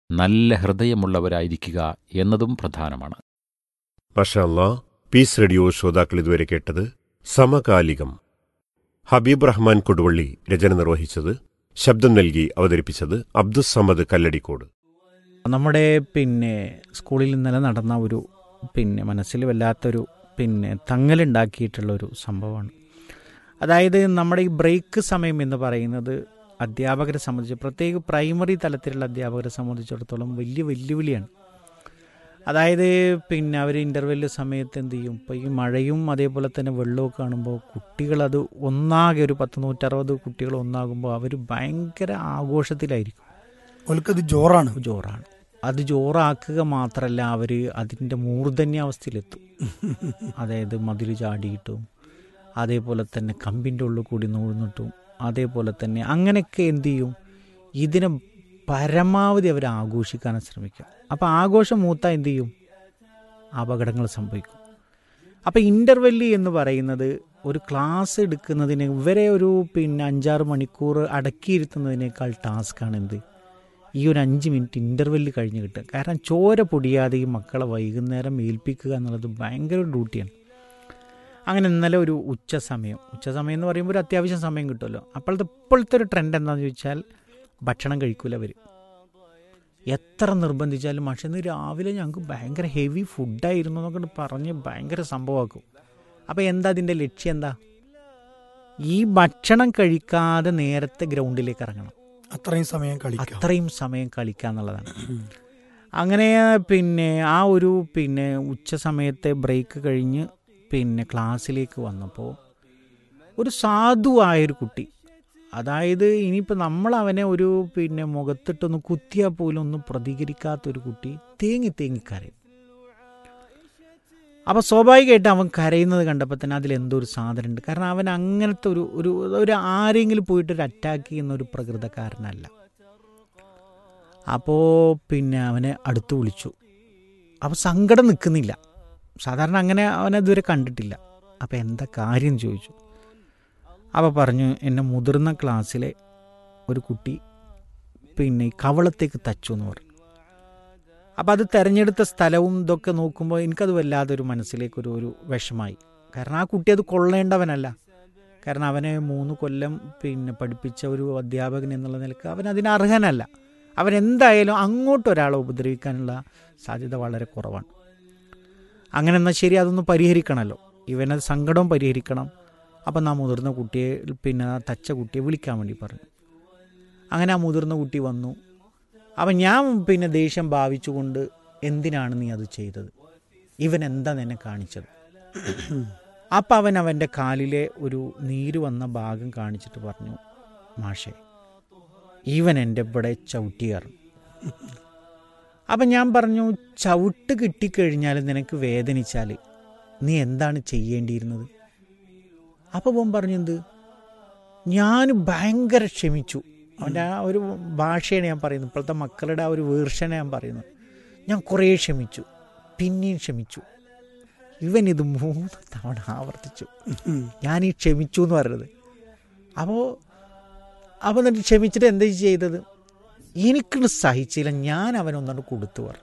നല്ല ഹൃദയമുള്ളവരായിരിക്കുക എന്നതും പ്രധാനമാണ് മഷാല്ലാ പീസ് റേഡിയോ ശ്രോതാക്കൾ ഇതുവരെ കേട്ടത് സമകാലികം ഹബീബ് റഹ്മാൻ കൊടുവള്ളി രചന നിർവഹിച്ചത് ശബ്ദം നൽകി അവതരിപ്പിച്ചത് അബ്ദുസമദ് കല്ലടിക്കോട് നമ്മുടെ പിന്നെ സ്കൂളിൽ ഇന്നലെ നടന്ന ഒരു പിന്നെ മനസ്സിൽ വല്ലാത്തൊരു പിന്നെ തങ്ങലുണ്ടാക്കിയിട്ടുള്ള ഒരു സംഭവമാണ് അതായത് നമ്മുടെ ഈ ബ്രേക്ക് സമയം എന്ന് പറയുന്നത് അധ്യാപകരെ സംബന്ധിച്ച് പ്രത്യേക പ്രൈമറി തലത്തിലുള്ള അധ്യാപകരെ സംബന്ധിച്ചിടത്തോളം വലിയ വെല്ലുവിളിയാണ് അതായത് പിന്നെ അവർ ഇൻ്റർവെല് സമയത്ത് എന്ത് ചെയ്യും ഇപ്പോൾ ഈ മഴയും അതേപോലെ തന്നെ വെള്ളമൊക്കെ കാണുമ്പോൾ കുട്ടികളത് ഒന്നാകെ ഒരു പത്ത് നൂറ്ററുപത് കുട്ടികൾ ഒന്നാകുമ്പോൾ അവർ ഭയങ്കര ആഘോഷത്തിലായിരിക്കും ഓൽക്കത് ജോറാണ് ജോറാണ് അത് ജോറാക്കുക മാത്രമല്ല അവർ അതിൻ്റെ മൂർധന്യാവസ്ഥയിലെത്തും അതായത് മതിൽ ചാടിയിട്ടും അതേപോലെ തന്നെ കമ്പിൻ്റെ ഉള്ളിൽ കൂടി നൂഴ്ന്നിട്ടും അതേപോലെ തന്നെ അങ്ങനെയൊക്കെ എന്ത് ചെയ്യും ഇതിനെ പരമാവധി അവർ ആഘോഷിക്കാൻ ശ്രമിക്കും അപ്പോൾ ആഘോഷം മൂത്ത എന്ത് ചെയ്യും അപകടങ്ങൾ സംഭവിക്കും അപ്പോൾ ഇൻ്റർവെല്ലി എന്ന് പറയുന്നത് ഒരു ക്ലാസ് എടുക്കുന്നതിന് ഇവരെ ഒരു പിന്നെ അഞ്ചാറ് മണിക്കൂർ അടക്കിയിരുത്തുന്നതിനേക്കാൾ ടാസ്ക്കാണ് എന്ത് ഈ ഒരു അഞ്ച് മിനിറ്റ് ഇൻ്റർവെല്ല് കഴിഞ്ഞ് കിട്ടുക കാരണം ചോര പൊടിയാതെ ഈ മക്കളെ വൈകുന്നേരം ഏൽപ്പിക്കുക എന്നുള്ളത് ഭയങ്കര ഡ്യൂട്ടിയാണ് അങ്ങനെ ഇന്നലെ ഒരു ഉച്ച സമയം ഉച്ച സമയം എന്ന് പറയുമ്പോൾ ഒരു അത്യാവശ്യം സമയം കിട്ടുമല്ലോ അപ്പോഴത്തെ ഇപ്പോഴത്തെ ഒരു ട്രെൻഡ് എന്താണെന്ന് ചോദിച്ചാൽ ഭക്ഷണം കഴിക്കൂല അവർ എത്ര നിർബന്ധിച്ചാലും പക്ഷേ ഇന്ന് രാവിലെ ഞങ്ങൾക്ക് ഭയങ്കര ഹെവി ഫുഡായിരുന്നു എന്നൊക്കെ പറഞ്ഞ് ഭയങ്കര സംഭവമാക്കും അപ്പോൾ എന്താ അതിൻ്റെ ലക്ഷ്യം എന്താ ഈ ഭക്ഷണം കഴിക്കാതെ നേരത്തെ ഗ്രൗണ്ടിലേക്ക് ഇറങ്ങണം അത്രയും സമയം കളിക്കാം അത്രയും സമയം കളിക്കുക എന്നുള്ളതാണ് അങ്ങനെ പിന്നെ ആ ഒരു പിന്നെ ഉച്ച സമയത്തെ ബ്രേക്ക് കഴിഞ്ഞ് പിന്നെ ക്ലാസ്സിലേക്ക് വന്നപ്പോൾ ഒരു സാധുവായൊരു കുട്ടി അതായത് ഇനിയിപ്പോൾ നമ്മൾ അവനെ ഒരു പിന്നെ മുഖത്തിട്ടൊന്ന് കുത്തിയാൽ പോലും ഒന്നും പ്രതികരിക്കാത്തൊരു കുട്ടി തേങ്ങി തേങ്ങി കരയും അപ്പോൾ സ്വാഭാവികമായിട്ട് അവൻ കരയുന്നത് കണ്ടപ്പോൾ തന്നെ അതിലെന്തോ ഒരു സാധനം ഉണ്ട് കാരണം അവൻ അങ്ങനത്തെ ഒരു ഒരു ഒരു ആരെങ്കിലും പോയിട്ട് ഒരു അറ്റാക്ക് ചെയ്യുന്ന ഒരു പ്രകൃതക്കാരനല്ല അപ്പോൾ പിന്നെ അവനെ അടുത്ത് വിളിച്ചു അപ്പോൾ സങ്കടം നിൽക്കുന്നില്ല സാധാരണ അങ്ങനെ അവനെ ഇതുവരെ കണ്ടിട്ടില്ല അപ്പോൾ എന്താ കാര്യം എന്ന് ചോദിച്ചു അപ്പോൾ പറഞ്ഞു എന്നെ മുതിർന്ന ക്ലാസ്സിലെ ഒരു കുട്ടി പിന്നെ ഈ കവളത്തേക്ക് തച്ചു എന്ന് പറഞ്ഞു അപ്പോൾ അത് തിരഞ്ഞെടുത്ത സ്ഥലവും ഇതൊക്കെ നോക്കുമ്പോൾ എനിക്കത് വല്ലാതെ ഒരു മനസ്സിലേക്കൊരു ഒരു വിഷമായി കാരണം ആ കുട്ടി അത് കൊള്ളേണ്ടവനല്ല കാരണം അവനെ മൂന്ന് കൊല്ലം പിന്നെ പഠിപ്പിച്ച ഒരു അധ്യാപകൻ എന്നുള്ള നിലക്ക് അവൻ അതിന് അർഹനല്ല അവൻ എന്തായാലും അങ്ങോട്ട് ഒരാളെ ഉപദ്രവിക്കാനുള്ള സാധ്യത വളരെ കുറവാണ് അങ്ങനെ എന്നാൽ ശരി അതൊന്ന് പരിഹരിക്കണമല്ലോ ഇവനത് സങ്കടവും പരിഹരിക്കണം അപ്പം നാ മുതിർന്ന കുട്ടിയെ പിന്നെ ആ തച്ച കുട്ടിയെ വിളിക്കാൻ വേണ്ടി പറഞ്ഞു അങ്ങനെ ആ മുതിർന്ന കുട്ടി വന്നു അപ്പം ഞാൻ പിന്നെ ദേഷ്യം ഭാവിച്ചുകൊണ്ട് എന്തിനാണ് നീ അത് ചെയ്തത് ഇവൻ എന്താ നിന്നെ കാണിച്ചത് അപ്പം അവൻ അവൻ്റെ കാലിലെ ഒരു നീര് വന്ന ഭാഗം കാണിച്ചിട്ട് പറഞ്ഞു മാഷേ ഇവൻ എൻ്റെ ഇവിടെ ചവിട്ടിയാറും അപ്പം ഞാൻ പറഞ്ഞു ചവിട്ട് കിട്ടിക്കഴിഞ്ഞാൽ നിനക്ക് വേദനിച്ചാൽ നീ എന്താണ് ചെയ്യേണ്ടിയിരുന്നത് അപ്പോൾ അവൻ പറഞ്ഞെന്ത് ഞാൻ ഭയങ്കര ക്ഷമിച്ചു അവൻ്റെ ആ ഒരു ഭാഷയാണ് ഞാൻ പറയുന്നത് ഇപ്പോഴത്തെ മക്കളുടെ ആ ഒരു വേർഷനെ ഞാൻ പറയുന്നത് ഞാൻ കുറേ ക്ഷമിച്ചു പിന്നെയും ക്ഷമിച്ചു ഇവൻ ഇത് മൂന്ന് തവണ ആവർത്തിച്ചു ഞാൻ ഈ ക്ഷമിച്ചു എന്ന് പറയുന്നത് അപ്പോൾ അപ്പോൾ എന്നിട്ട് ക്ഷമിച്ചിട്ട് എന്താ ചെയ്തത് എനിക്കിത് സഹിച്ചില്ല ഞാൻ അവനൊന്നുകൊണ്ട് കൊടുത്തു പറഞ്ഞു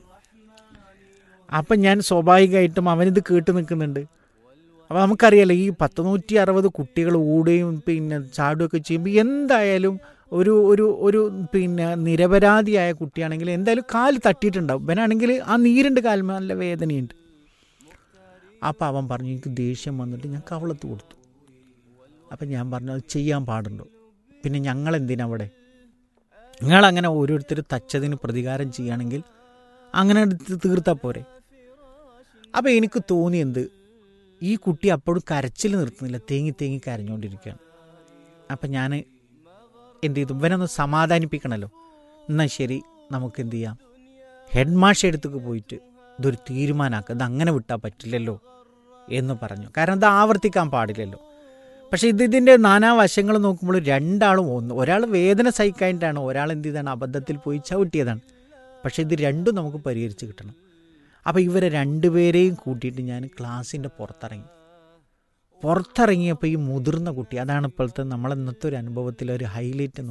അപ്പം ഞാൻ സ്വാഭാവികമായിട്ടും അവനിത് കേട്ട് നിൽക്കുന്നുണ്ട് അപ്പോൾ നമുക്കറിയാലോ ഈ പത്ത് നൂറ്റി അറുപത് കുട്ടികൾ ഓടുകയും പിന്നെ ചാടുകയൊക്കെ ചെയ്യുമ്പോൾ എന്തായാലും ഒരു ഒരു ഒരു പിന്നെ നിരപരാധിയായ കുട്ടിയാണെങ്കിൽ എന്തായാലും കാല് തട്ടിയിട്ടുണ്ടാവും ഇവനാണെങ്കിൽ ആ നീരുണ്ട് കാലിൽ നല്ല വേദനയുണ്ട് അപ്പോൾ അവൻ പറഞ്ഞു എനിക്ക് ദേഷ്യം വന്നിട്ട് ഞാൻ കവളത്ത് കൊടുത്തു അപ്പം ഞാൻ പറഞ്ഞു അത് ചെയ്യാൻ പാടുണ്ടോ പിന്നെ ഞങ്ങൾ എന്തിനാ അവിടെ നിങ്ങളങ്ങനെ ഓരോരുത്തർ തച്ചതിന് പ്രതികാരം ചെയ്യുകയാണെങ്കിൽ അങ്ങനെ എടുത്ത് തീർത്താൽ പോരെ അപ്പോൾ എനിക്ക് തോന്നി എന്ത് ഈ കുട്ടി അപ്പോഴും കരച്ചിൽ നിർത്തുന്നില്ല തേങ്ങി തേങ്ങി കരഞ്ഞുകൊണ്ടിരിക്കുകയാണ് അപ്പം ഞാൻ എന്ത് ചെയ്തു ഇവനൊന്ന് സമാധാനിപ്പിക്കണമല്ലോ എന്നാൽ ശരി നമുക്ക് എന്ത് ചെയ്യാം ഹെഡ് മാഷ് അടുത്തേക്ക് പോയിട്ട് ഇതൊരു തീരുമാനമാക്കുക ഇത് അങ്ങനെ വിട്ടാൽ പറ്റില്ലല്ലോ എന്ന് പറഞ്ഞു കാരണം ഇത് ആവർത്തിക്കാൻ പാടില്ലല്ലോ പക്ഷേ ഇത് ഇതിൻ്റെ നാനാവശങ്ങൾ നോക്കുമ്പോൾ രണ്ടാളും ഒന്ന് ഒരാൾ വേദന സഹിക്കാനായിട്ടാണ് ഒരാൾ എന്ത് ചെയ്താണ് അബദ്ധത്തിൽ പോയി ചവിട്ടിയതാണ് പക്ഷേ ഇത് രണ്ടും നമുക്ക് പരിഹരിച്ച് കിട്ടണം അപ്പോൾ ഇവരെ രണ്ടുപേരെയും കൂട്ടിയിട്ട് ഞാൻ ക്ലാസ്സിൻ്റെ പുറത്തിറങ്ങി പുറത്തിറങ്ങിയപ്പോൾ ഈ മുതിർന്ന കുട്ടി അതാണ് ഇപ്പോഴത്തെ നമ്മളെ ഇന്നത്തെ ഒരു അനുഭവത്തിൽ ഒരു ഹൈലൈറ്റ് എന്ന്